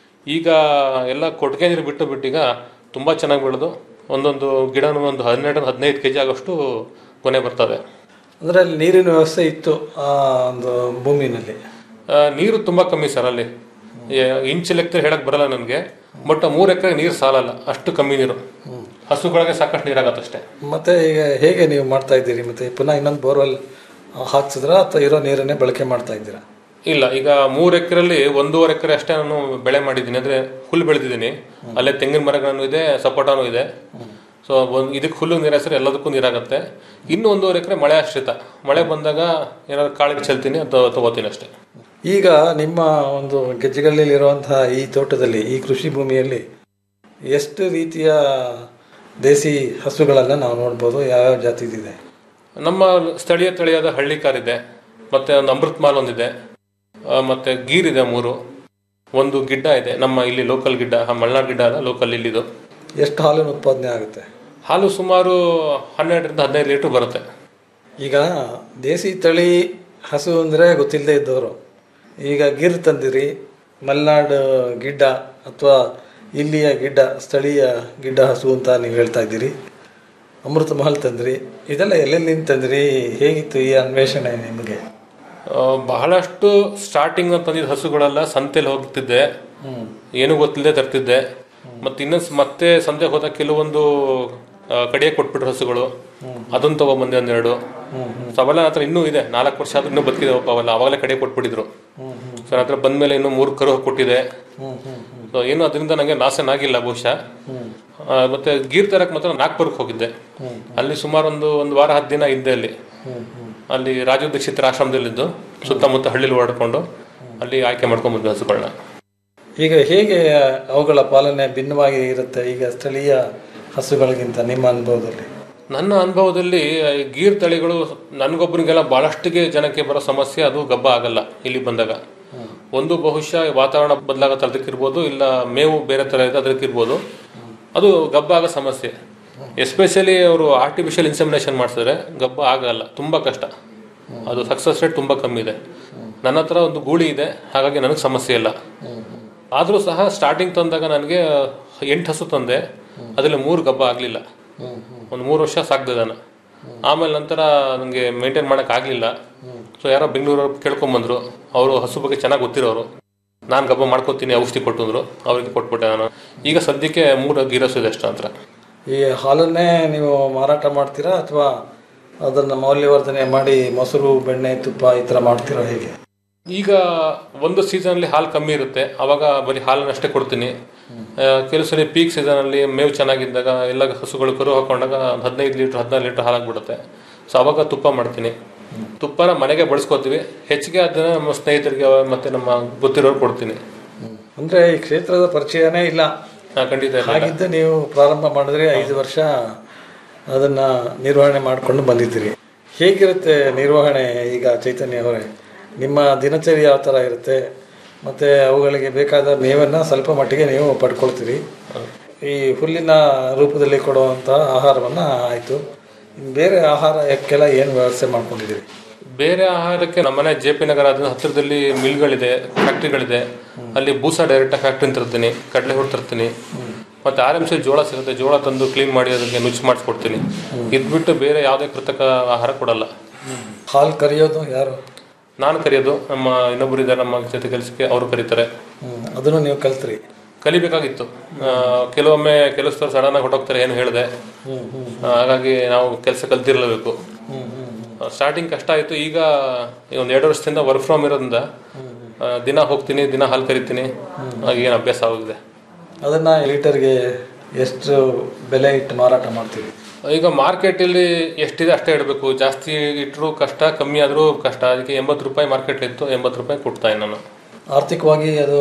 ಈಗ ಎಲ್ಲ ಕೊಟ್ಟಿಗೆ ನೀರು ಬಿಟ್ಟು ಬಿಟ್ಟೀಗ ತುಂಬ ಚೆನ್ನಾಗಿ ಬೆಳೆದು ಒಂದೊಂದು ಗಿಡನೂ ಒಂದು ಹನ್ನೆರಡು ಹದಿನೈದು ಕೆ ಜಿ ಆಗೋಷ್ಟು ಕೊನೆ ಬರ್ತದೆ ಅಂದರೆ ಅಲ್ಲಿ ನೀರಿನ ವ್ಯವಸ್ಥೆ ಇತ್ತು ಆ ಒಂದು ಭೂಮಿನಲ್ಲಿ ಆ, ನೀರು ತುಂಬ ಕಮ್ಮಿ ಸರ್ ಅಲ್ಲಿ ಏ- ಇಂಚ್ ಲೆಕ್ಕ ಹೇಳಕ್ ಬರಲ್ಲ ನನಗೆ ಬಟ್ ಮೂರು ಎಕರೆ ನೀರು ಸಾಲಲ್ಲ ಅಷ್ಟು ಕಮ್ಮಿ ನೀರು ಹಸುಗಳಿಗೆ ಸಾಕಷ್ಟು ನೀರಾಗತ್ತಷ್ಟೇ ಮತ್ತೆ ಈಗ ಹೇಗೆ ನೀವು ಮಾಡ್ತಾ ಇದ್ದೀರಿ ಮತ್ತೆ ಪುನಃ ಇನ್ನೊಂದು ಬೋರ್ವೆಲ್ ಹಾಕ್ಸಿದ್ರಾ ಅಥವಾ ಇರೋ ನೀರನ್ನೇ ಬಳಕೆ ಮಾಡ್ತಾ ಇದ್ದೀರಾ ಇಲ್ಲ ಈಗ ಮೂರು ಎಕರೆಯಲ್ಲಿ ಒಂದೂವರೆ ಎಕರೆ ಅಷ್ಟೇ ನಾನು ಬೆಳೆ ಮಾಡಿದ್ದೀನಿ ಅಂದ್ರೆ ಹುಲ್ಲು ಬೆಳೆದಿದ್ದೀನಿ ಅಲ್ಲೇ ತೆಂಗಿನ ಮರಗಳನ್ನು ಇದೆ ಸಪೋಟಾನು ಇದೆ ಸೊ ಒಂದು ಇದಕ್ಕೆ ಹುಲ್ಲು ನೀರಾಸರೆ ಎಲ್ಲದಕ್ಕೂ ನೀರಾಗತ್ತೆ ಇನ್ನು ಒಂದೂವರೆ ಎಕರೆ ಮಳೆ ಆಶ್ರಿತ ಮಳೆ ಬಂದಾಗ ಏನಾದ್ರು ಕಾಳಿಗೆ ಚೆಲ್ತೀನಿ ಅಥವಾ ತಗೋತೀನಿ ಅಷ್ಟೇ ಈಗ ನಿಮ್ಮ ಒಂದು ಗೆಜ್ಜೆಗಲ್ಲಿರುವಂತಹ ಈ ತೋಟದಲ್ಲಿ ಈ ಕೃಷಿ ಭೂಮಿಯಲ್ಲಿ ಎಷ್ಟು ರೀತಿಯ ದೇಸಿ ಹಸುಗಳನ್ನು ನಾವು ನೋಡ್ಬೋದು ಯಾವ್ಯಾವ ಜಾತಿದಿದೆ ನಮ್ಮ ಸ್ಥಳೀಯ ತಳಿಯಾದ ಹಳ್ಳಿಕಾರ್ ಇದೆ ಮತ್ತೆ ಒಂದು ಅಮೃತ್ ಮಾಲ್ ಒಂದಿದೆ ಆ, ಮತ್ತೆ ಗೀರ್ ಇದೆ ಮೂರು ಒಂದು ಗಿಡ್ಡ ಇದೆ ನಮ್ಮ ಇಲ್ಲಿ ಲೋಕಲ್ ಗಿಡ್ಡ ಆ ಮಲ್ನಾಡ್ ಗಿಡ್ಡ ಅಲ್ಲ ಲೋಕಲ್ ಇಲ್ಲಿದು ಎಷ್ಟು ಹಾಲಿನ ಉತ್ಪಾದನೆ ಆಗುತ್ತೆ ಹಾಲು ಸುಮಾರು ಹನ್ನೆರಡರಿಂದ ಹದಿನೈದು ಲೀಟರ್ ಬರುತ್ತೆ ಈಗ ದೇಸಿ ತಳಿ ಹಸು ಅಂದರೆ ಗೊತ್ತಿಲ್ಲದೆ ಇದ್ದವರು ಈಗ ಗಿರ್ ತಂದಿರಿ ಮಲೆನಾಡು ಗಿಡ್ಡ ಅಥವಾ ಇಲ್ಲಿಯ ಗಿಡ್ಡ ಸ್ಥಳೀಯ ಗಿಡ್ಡ ಹಸು ಅಂತ ನೀವು ಹೇಳ್ತಾ ಇದ್ದೀರಿ ಅಮೃತ ಮಹಲ್ ತಂದ್ರಿ ಇದೆಲ್ಲ ಎಲ್ಲೆಲ್ಲಿಂದ ತಂದ್ರಿ ಹೇಗಿತ್ತು ಈ ಅನ್ವೇಷಣೆ ನಿಮಗೆ ಆ, ಬಹಳಷ್ಟು ಸ್ಟಾರ್ಟಿಂಗ್ ತಂದಿದ್ದ ಹಸುಗಳೆಲ್ಲ ಸಂತೆಲಿ ಹೋಗ್ತಿದ್ದೆ ಏನು ಗೊತ್ತಿಲ್ಲದೆ ತರ್ತಿದ್ದೆ ಮತ್ತೆ ಇನ್ನೊಂದು ಮತ್ತೆ ಸಂತೆಗೆ ಹೋದಾಗ ಕೆಲವೊಂದು ಕಡಿಯಕ್ಕೆ ಕೊಟ್ಬಿಟ್ರು ಹಸುಗಳು ಅದನ್ನ ತಗೊಂಬಂದೆ ಒಂದೆರಡು ಸೊ ಅವೆಲ್ಲ ನನ್ನ ಹತ್ರ ಇನ್ನೂ ಇದೆ ನಾಲ್ಕು ವರ್ಷ ಆದ್ರೂ ಇನ್ನೂ ಬದುಕಿದಾವಪ್ಪ ಅವೆಲ್ಲ ಅವಾಗಲೇ ಕಡೆ ಕೊಟ್ಬಿಟ್ಟಿದ್ರು ಸೊ ನನ್ನ ಹತ್ರ ಬಂದ್ಮೇಲೆ ಇನ್ನೂ ಮೂರು ಕರು ಕೊಟ್ಟಿದೆ ಸೊ ಏನು ಅದರಿಂದ ನನಗೆ ಲಾಸನ್ ಆಗಿಲ್ಲ ಬಹುಶಃ ಆ, ಮತ್ತೆ ಗೀರ್ ತರಕ್ ಮಾತ್ರ ನಾಗ್ಪುರಕ್ಕೆ ಹೋಗಿದ್ದೆ ಅಲ್ಲಿ ಸುಮಾರು ಒಂದು ಒಂದು ವಾರ ಹತ್ತು ದಿನ ಇದ್ದೆ ಅಲ್ಲಿ ಅಲ್ಲಿ ರಾಜೀವ್ ದೀಕ್ಷಿತರ ಆಶ್ರಮದಲ್ಲಿದ್ದು ಸುತ್ತಮುತ್ತ ಹಳ್ಳಿಲಿ ಓಡಾಡ್ಕೊಂಡು ಅಲ್ಲಿ ಆಯ್ಕೆ ಮಾಡ್ಕೊಂಡ್ ಬಂದ್ವಿ ಹಸುಗಳನ್ನ ಈಗ ಹೇಗೆ ಅವುಗಳ ಪಾಲನೆ ಭಿನ್ನವಾಗಿ ಇರುತ್ತೆ ಈಗ ಸ್ಥಳೀಯ ಹಸುಗಳಿಗಿಂತ ನಿಮ್ಮ ಅನುಭವದಲ್ಲಿ ನನ್ನ ಅನುಭವದಲ್ಲಿ ಈ ಗೀರ್ ತಳಿಗಳು ನನಗೊಬ್ಬರಿಗೆಲ್ಲ ಬಹಳಷ್ಟಿಗೆ ಜನಕ್ಕೆ ಬರೋ ಸಮಸ್ಯೆ ಅದು ಗಬ್ಬ ಆಗಲ್ಲ ಇಲ್ಲಿ ಬಂದಾಗ ಒಂದು ಬಹುಶಃ ವಾತಾವರಣ ಬದಲಾಗತ್ತೆ ಅದಕ್ಕಿರ್ಬೋದು ಇಲ್ಲ ಮೇವು ಬೇರೆ ಥರ ಇದೆ ಅದಕ್ಕಿರ್ಬೋದು ಅದು ಗಬ್ಬ ಆಗೋ ಸಮಸ್ಯೆ ಎಸ್ಪೆಷಲಿ ಅವರು ಆರ್ಟಿಫಿಷಿಯಲ್ ಇನ್ಸಮಿನೇಷನ್ ಮಾಡಿಸಿದ್ರೆ ಗಬ್ಬ ಆಗಲ್ಲ ತುಂಬ ಕಷ್ಟ ಅದು ಸಕ್ಸಸ್ ರೇಟ್ ತುಂಬ ಕಮ್ಮಿ ಇದೆ ನನ್ನ ಹತ್ರ ಒಂದು ಗೂಳಿ ಇದೆ ಹಾಗಾಗಿ ನನಗೆ ಸಮಸ್ಯೆ ಇಲ್ಲ ಆದರೂ ಸಹ ಸ್ಟಾರ್ಟಿಂಗ್ ತಂದಾಗ ನನಗೆ ಎಂಟು ಹಸು ತಂದೆ ಅದರಲ್ಲಿ ಮೂರು ಗಬ್ಬ ಆಗಲಿಲ್ಲ ಒಂದು ಮೂರು ವರ್ಷ ಸಾಕ್ದೆ ನಾನು ಆಮೇಲೆ ನಂತರ ನನಗೆ ಮೇಂಟೈನ್ ಮಾಡೋಕೆ ಆಗಲಿಲ್ಲ ಸೊ ಯಾರೋ ಬೆಂಗಳೂರವ್ರು ಕೇಳ್ಕೊಂಬಂದ್ರು ಅವರು ಹಸು ಬಗ್ಗೆ ಚೆನ್ನಾಗಿ ಗೊತ್ತಿರೋರು ನಾನು ಗಬ್ಬ ಮಾಡ್ಕೊತೀನಿ ಔಷಧಿ ಕೊಟ್ಟಿದ್ರು ಅವರಿಗೆ ಕೊಟ್ಬಿಟ್ಟೆ ನಾನು ಈಗ ಸದ್ಯಕ್ಕೆ ಮೂರು ಗಿರಸು ಇದೆ ಅಷ್ಟು ಹತ್ರ ಈ ಹಾಲನ್ನೇ ನೀವು ಮಾರಾಟ ಮಾಡ್ತೀರಾ ಅಥವಾ ಅದನ್ನು ಮೌಲ್ಯವರ್ಧನೆ ಮಾಡಿ ಮೊಸರು ಬೆಣ್ಣೆ ತುಪ್ಪ ಈ ಥರ ಮಾಡ್ತೀರಾ ಹೇಗೆ ಈಗ ಒಂದು ಸೀಸನಲ್ಲಿ ಹಾಲು ಕಮ್ಮಿ ಇರುತ್ತೆ ಅವಾಗ ಬರೀ ಹಾಲನ್ನಷ್ಟೇ ಕೊಡ್ತೀನಿ ಆ, ಕೆಲವು ಸಲ ಪೀಕ್ ಸೀಸನಲ್ಲಿ ಮೇವು ಚೆನ್ನಾಗಿದ್ದಾಗ ಎಲ್ಲ ಹಸುಗಳು ಕರು ಹಾಕೊಂಡಾಗ ಒಂದು ಹದಿನೈದು ಲೀಟ್ರ್ ಹದಿನಾರು ಲೀಟ್ರ್ ಹಾಲಾಗ್ಬಿಡುತ್ತೆ ಸೊ ಅವಾಗ ತುಪ್ಪ ಮಾಡ್ತೀನಿ ತುಪ್ಪನ ಮನೆಗೆ ಬಳಸ್ಕೊತೀವಿ ಹೆಚ್ಚಿಗೆ ಅದನ್ನ ನಮ್ಮ ಸ್ನೇಹಿತರಿಗೆ ಮತ್ತೆ ನಮ್ಮ ಗೊತ್ತಿರೋರು ಕೊಡ್ತೀನಿ ಅಂದ್ರೆ ಈ ಕ್ಷೇತ್ರದ ಪರಿಚಯನೇ ಇಲ್ಲ ಹಾ, ಖಂಡಿತ ಇರ್ಲಿಲ್ಲ. ಹಾಗಿದ್ದು ನೀವು ಪ್ರಾರಂಭ ಮಾಡಿದ್ರೆ ಐದು ವರ್ಷ ಅದನ್ನ ನಿರ್ವಹಣೆ ಮಾಡಿಕೊಂಡು ಬಂದಿದ್ದೀರಿ ಹೇಗಿರುತ್ತೆ ನಿರ್ವಹಣೆ ಈಗ ಚೈತನ್ಯ ಅವರೇ ನಿಮ್ಮ ದಿನಚರಿ ಯಾವ ಥರ ಇರುತ್ತೆ ಮತ್ತು ಅವುಗಳಿಗೆ ಬೇಕಾದ ಮೇವನ್ನು ಸ್ವಲ್ಪ ಮಟ್ಟಿಗೆ ನೀವು ಪಡ್ಕೊಳ್ತೀರಿ ಈ ಹುಲ್ಲಿನ ರೂಪದಲ್ಲಿ ಕೊಡುವಂಥ ಆಹಾರವನ್ನು ಆಯಿತು ಇನ್ನು ಬೇರೆ ಆಹಾರಕ್ಕೆಲ್ಲ ಏನು ವ್ಯವಸ್ಥೆ ಮಾಡ್ಕೊಂಡಿದ್ದೀರಿ ಬೇರೆ ಆಹಾರಕ್ಕೆ ನಮ್ಮನೆ ಜೆ ಪಿ ನಗರ ಅದ್ರ ಹತ್ತಿರದಲ್ಲಿ ಮಿಲ್ಗಳಿದೆ ಫ್ಯಾಕ್ಟ್ರಿಗಳಿದೆ ಅಲ್ಲಿ ಬೂಸ ಡೈರೆಕ್ಟ್ ಫ್ಯಾಕ್ಟ್ರಿ ತರ್ತೀನಿ ಕಡಲೆ ಹುಟ್ಟು ತರ್ತೀನಿ ಮತ್ತೆ ಆರ್ ಎಂ ಸಿ ಜೋಳ ಸಿಗುತ್ತೆ ಜೋಳ ತಂದು ಕ್ಲೀನ್ ಮಾಡಿ ಅದಕ್ಕೆ ನುಚ್ಚು ಮಾಡಿಸ್ಕೊಡ್ತೀನಿ ಇದ್ಬಿಟ್ಟು ಬೇರೆ ಯಾವುದೇ ಕೃತಕ ಆಹಾರ ಕೊಡಲ್ಲ ಹಾಲು ಕರೆಯೋದು ಯಾರು ನಾನು ಕರೆಯೋದು ನಮ್ಮ ಇನ್ನೊಬ್ಬರು ಇದ್ದಾರೆ ನಮ್ಮ ಜೊತೆ ಕೆಲಸಕ್ಕೆ ಅವರು ಕರೀತಾರೆ ಹ್ಮ್, ಅದನ್ನು ನೀವು ಕಲ್ತ್ರಿ ಕಲಿಬೇಕಾಗಿತ್ತು ಆ, ಕೆಲವೊಮ್ಮೆ ಕೆಲಸದವ್ರು ಸಡನ್ ಆಗಿ ಹೊಟ್ಟೋಗ್ತಾರೆ ಏನು ಹೇಳಿದೆ ಹ್ಮ್, ಹ್ಮ್. ಹಾಗಾಗಿ ನಾವು ಕೆಲಸ ಕಲ್ತಿರ್ಲೇಬೇಕು ಹ್ಮ್, ಹ್ಮ್. ಸ್ಟಾರ್ಟಿಂಗ್ ಕಷ್ಟ ಆಯಿತು ಈಗ ಒಂದು ಎರಡು ವರ್ಷದಿಂದ ವರ್ಕ್ ಫ್ರಮ್ ಇರೋದ್ರಿಂದ ಆ, ದಿನ ಹೋಗ್ತೀನಿ ದಿನ ಹಾಲು ಕರಿತೀನಿ ಹಾಗೆ ಏನು ಅಭ್ಯಾಸ ಆಗಿದೆ ಅದನ್ನ ಲೀಟರ್ಗೆ ಎಷ್ಟು ಬೆಲೆ ಇಟ್ಟು ಮಾರಾಟ ಮಾಡ್ತೀವಿ ಈಗ ಮಾರ್ಕೆಟಲ್ಲಿ ಎಷ್ಟಿದೆ ಅಷ್ಟೇ ಇಡಬೇಕು ಜಾಸ್ತಿ ಇಟ್ಟರು ಕಷ್ಟ ಕಮ್ಮಿ ಆದರೂ ಕಷ್ಟ ಅದಕ್ಕೆ ಎಂಬತ್ತು ರೂಪಾಯಿ ಮಾರ್ಕೆಟ್ ಇತ್ತು ಎಂಬತ್ತು ರೂಪಾಯಿ ಕೊಡ್ತಾ ನಾನು ಆರ್ಥಿಕವಾಗಿ ಅದು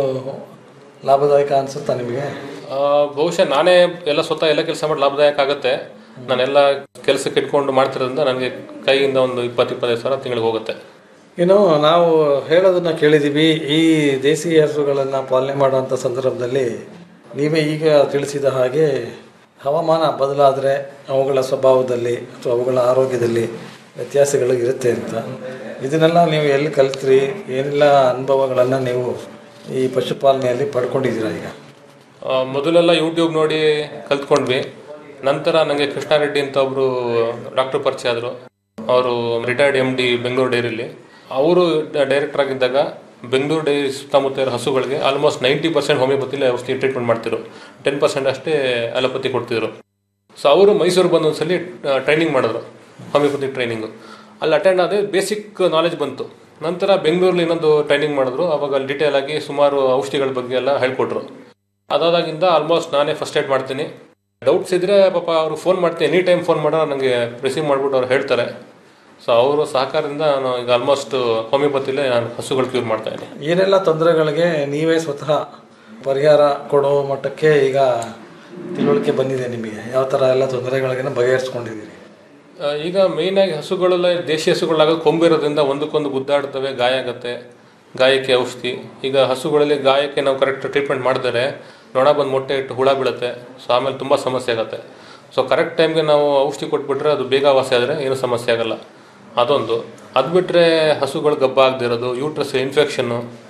ಲಾಭದಾಯಕ ಅನ್ಸುತ್ತಾ ನಿಮಗೆ ಆ, ಬಹುಶಃ ನಾನೇ ಎಲ್ಲ ಸ್ವತಃ ಎಲ್ಲ ಕೆಲಸ ಮಾಡಿ ಲಾಭದಾಯಕ ಆಗುತ್ತೆ ನಾನೆಲ್ಲ ಕೆಲಸಕ್ಕೆ ಇಟ್ಕೊಂಡು ಮಾಡ್ತಿರೋದ್ರಿಂದ ನನಗೆ ಕೈಯಿಂದ ಒಂದು ಇಪ್ಪತ್ತು ಇಪ್ಪತ್ತೈದು ಸಾವಿರ ತಿಂಗಳಿಗೆ ಹೋಗುತ್ತೆ ಇನ್ನು ನಾವು ಹೇಳೋದನ್ನ ಕೇಳಿದ್ದೀವಿ ಈ ದೇಸಿ ಹಸುಗಳನ್ನು ಪಾಲನೆ ಮಾಡುವಂಥ ಸಂದರ್ಭದಲ್ಲಿ ನೀವೇ ಈಗ ತಿಳಿಸಿದ ಹಾಗೆ ಹವಾಮಾನ ಬದಲಾದರೆ ಅವುಗಳ ಸ್ವಭಾವದಲ್ಲಿ ಅಥವಾ ಅವುಗಳ ಆರೋಗ್ಯದಲ್ಲಿ ವ್ಯತ್ಯಾಸಗಳು ಇರುತ್ತೆ ಅಂತ ಇದನ್ನೆಲ್ಲ ನೀವು ಎಲ್ಲಿ ಕಲಿತ್ರಿ ಏನೆಲ್ಲ ಅನುಭವಗಳನ್ನು ನೀವು ಈ ಪಶುಪಾಲನೆಯಲ್ಲಿ ಪಡ್ಕೊಂಡಿದ್ದೀರಾ ಈಗ ಆ, ಮೊದಲೆಲ್ಲ ಯೂಟ್ಯೂಬ್ ನೋಡಿ ಕಲ್ತ್ಕೊಂಡ್ವಿ ನಂತರ ನನಗೆ ಕೃಷ್ಣಾರೆಡ್ಡಿ ಅಂತ ಒಬ್ರು ಡಾಕ್ಟರ್ ಪರಿಚಯ ಆದರು ಅವರು ರಿಟೈರ್ಡ್ ಎಮ್ ಡಿ ಬೆಂಗಳೂರು ಡೈರಿಲಿ ಅವರು ಡೈರೆಕ್ಟರ್ ಆಗಿದ್ದಾಗ ಬೆಂಗಳೂರು ಡೈರಿ ಸುತ್ತಮುತ್ತ ಇರೋ ಹಸುಗಳಿಗೆ ಆಲ್ಮೋಸ್ಟ್ ನೈಂಟಿ ಪರ್ಸೆಂಟ್ ಹೋಮಿಯೋಪತಿಲಿ ಔಷಧಿ ಟ್ರೀಟ್ಮೆಂಟ್ ಮಾಡ್ತಿದ್ರು ಟೆನ್ ಪರ್ಸೆಂಟ್ ಅಷ್ಟೇ ಅಲೋಪತಿ ಕೊಡ್ತಿದ್ರು ಸೊ ಅವರು ಮೈಸೂರು ಬಂದು ಒಂದ್ಸಲಿ ಟ್ರೈನಿಂಗ್ ಮಾಡಿದ್ರು ಹೋಮಿಯೋಪತಿ ಟ್ರೈನಿಂಗು ಅಲ್ಲಿ ಅಟೆಂಡ್ ಆದ್ರೆ ಬೇಸಿಕ್ ನಾಲೆಜ್ ಬಂತು ನಂತರ ಬೆಂಗಳೂರಲ್ಲಿ ಇನ್ನೊಂದು ಟ್ರೈನಿಂಗ್ ಮಾಡಿದ್ರು ಅವಾಗ ಅಲ್ಲಿ ಡೀಟೇಲ್ ಆಗಿ ಸುಮಾರು ಔಷಧಿಗಳ ಬಗ್ಗೆ ಎಲ್ಲ ಹೇಳ್ಕೊಟ್ರು ಅದಾದಾಗಿಂದ ಆಲ್ಮೋಸ್ಟ್ ನಾನೇ ಫಸ್ಟ್ ಏಡ್ ಮಾಡ್ತೀನಿ ಡೌಟ್ಸ್ ಇದ್ರೆ ಪಾಪ ಅವರು ಫೋನ್ ಮಾಡ್ತೀನಿ ಎನಿ ಟೈಮ್ ಫೋನ್ ಮಾಡೋ ನನಗೆ ರಿಸೀವ್ ಮಾಡ್ಬಿಟ್ಟು ಅವ್ರು ಹೇಳ್ತಾರೆ ಸೊ ಅವರ ಸಹಕಾರದಿಂದ ನಾನು ಈಗ ಆಲ್ಮೋಸ್ಟ್ ಹೋಮಿಯೋಪತಿಲೇ ನಾನು ಹಸುಗಳು ಕ್ಯೂರ್ ಮಾಡ್ತಾ ಇದ್ದೀನಿ ಏನೆಲ್ಲ ತೊಂದರೆಗಳಿಗೆ ನೀವೇ ಸ್ವತಃ ಪರಿಹಾರ ಕೊಡೋ ಮಟ್ಟಕ್ಕೆ ಈಗ ತಿಳುವಳಿಕೆ ಬಂದಿದೆ ನಿಮಗೆ ಯಾವ ಥರ ಎಲ್ಲ ತೊಂದರೆಗಳಿಗೆ ಬಗೆಹರಿಸ್ಕೊಂಡಿದ್ದೀರಿ ಆ, ಈಗ ಮೇಯ್ನ್ ಆಗಿ ಹಸುಗಳೆಲ್ಲ ದೇಶಿ ಹಸುಗಳಾಗ ಕೊಂಬಿರೋದ್ರಿಂದ ಒಂದಕ್ಕೊಂದು ಗುದ್ದಾಡ್ತವೆ ಗಾಯ ಆಗುತ್ತೆ ಗಾಯಕ್ಕೆ ಔಷಧಿ ಈಗ ಹಸುಗಳಲ್ಲಿ ಗಾಯಕ್ಕೆ ನಾವು ಕರೆಕ್ಟ್ ಟ್ರೀಟ್ಮೆಂಟ್ ಮಾಡಿದರೆ ನೊಣ ಬಂದು ಮೊಟ್ಟೆ ಇಟ್ಟು ಹುಳ ಬೀಳುತ್ತೆ ಸೊ ಆಮೇಲೆ ತುಂಬ ಸಮಸ್ಯೆ ಆಗುತ್ತೆ ಸೊ ಕರೆಕ್ಟ್ ಟೈಮ್ಗೆ ನಾವು ಔಷಧಿ ಕೊಟ್ಬಿಟ್ರೆ ಅದು ಬೇಗ ವಾಸಿ ಆದರೆ ಏನು ಸಮಸ್ಯೆ ಆಗಲ್ಲ ಅದೊಂದು ಅದು ಬಿಟ್ಟರೆ ಹಸುಗಳು ಗಬ್ಬ ಆಗದಿರೋದು ಯೂಟ್ರಸ್ ಇನ್ಫೆಕ್ಷನ್ನು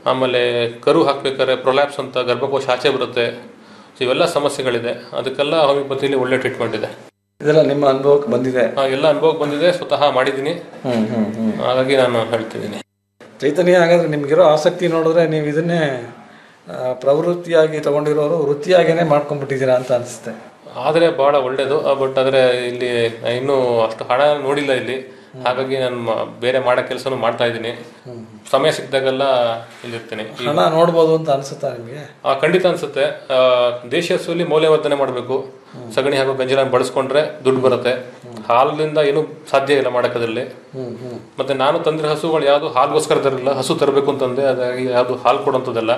ಆಮೇಲೆ ಕರು ಹಾಕ್ಬೇಕಾದ್ರೆ ಪ್ರೊಲ್ಯಾಪ್ಸ್ ಅಂತ ಗರ್ಭಕೋಶ ಆಚೆ ಬರುತ್ತೆ ಸೊ ಇವೆಲ್ಲ ಸಮಸ್ಯೆಗಳಿದೆ ಅದಕ್ಕೆಲ್ಲ ಹೋಮಿಯೋಪತಿಲಿ ಒಳ್ಳೆ ಟ್ರೀಟ್ಮೆಂಟ್ ಇದೆ ಇದೆಲ್ಲ ನಿಮ್ಮ ಅನುಭವಕ್ಕೆ ಬಂದಿದೆ ಆ, ಎಲ್ಲ ಅನುಭವಕ್ಕೆ ಬಂದಿದೆ ಸ್ವತಃ ಮಾಡಿದ್ದೀನಿ ಹ್ಮ್ ಹ್ಮ್ ಹ್ಮ್ ಹಾಗಾಗಿ ನಾನು ಹೇಳ್ತಿದ್ದೀನಿ ಚೈತನ್ಯ ಹಾಗಾದ್ರೆ ನಿಮ್ಗಿರೋ ಆಸಕ್ತಿ ನೋಡಿದ್ರೆ ನೀವು ಇದನ್ನೇ ಆ, ಪ್ರವೃತ್ತಿಯಾಗಿ ತಗೊಂಡಿರೋರು ವೃತ್ತಿಯಾಗೇನೆ ಮಾಡ್ಕೊಂಡ್ಬಿಟ್ಟಿದ್ದೀರಾ ಅಂತ ಅನಿಸುತ್ತೆ ಆದರೆ ಬಹಳ ಒಳ್ಳೇದು ಬಟ್ ಆದರೆ ಇಲ್ಲಿ ಇನ್ನೂ ಅಷ್ಟು ಹಣ ನೋಡಿಲ್ಲ ಇಲ್ಲಿ ಹಾಗಾಗಿ ನಾನು ಮ- ಬೇರೆ ಮಾಡೋ ಕೆಲಸನೂ ಮಾಡ್ತಾ ಇದ್ದೀನಿ ಸಮಯ ಸಿಕ್ಕಿದಾಗೆಲ್ಲ ಇಲ್ಲಿರ್ತೀನಿ ಈ- ಹಣ ನೋಡ್ಬೋದು ಅಂತ ಅನ್ಸುತ್ತಾ ನಿಮಗೆ ಆ, ಖಂಡಿತ ಅನ್ಸುತ್ತೆ ಆ, ದೇಶೀಯ ಹಸುವಲ್ಲಿ ಮೌಲ್ಯವರ್ಧನೆ ಮಾಡಬೇಕು ಸಗಣಿ ಹಾಗೂ ಗಂಜಲ ಬಳಸ್ಕೊಂಡ್ರೆ ದುಡ್ಡು ಬರುತ್ತೆ ಹಾಲಿನಿಂದ ಏನು ಸಾಧ್ಯ ಇಲ್ಲ ಮಾಡೋಕ್ಕದಲ್ಲಿ ಹ್ಮ್ ಹ್ಮ್ ಮತ್ತೆ ನಾನು ತಂದಿರೋ ಹಸುಗಳು ಯಾವುದು ಹಾಲ್ಗೋಸ್ಕರ ತರಲಿಲ್ಲ ಹಸು ತರಬೇಕು ಅಂತಂದೆ ಅದಾಗಿ ಯಾವುದು ಹಾಲು ಕೊಡುವಂಥದ್ದಲ್ಲ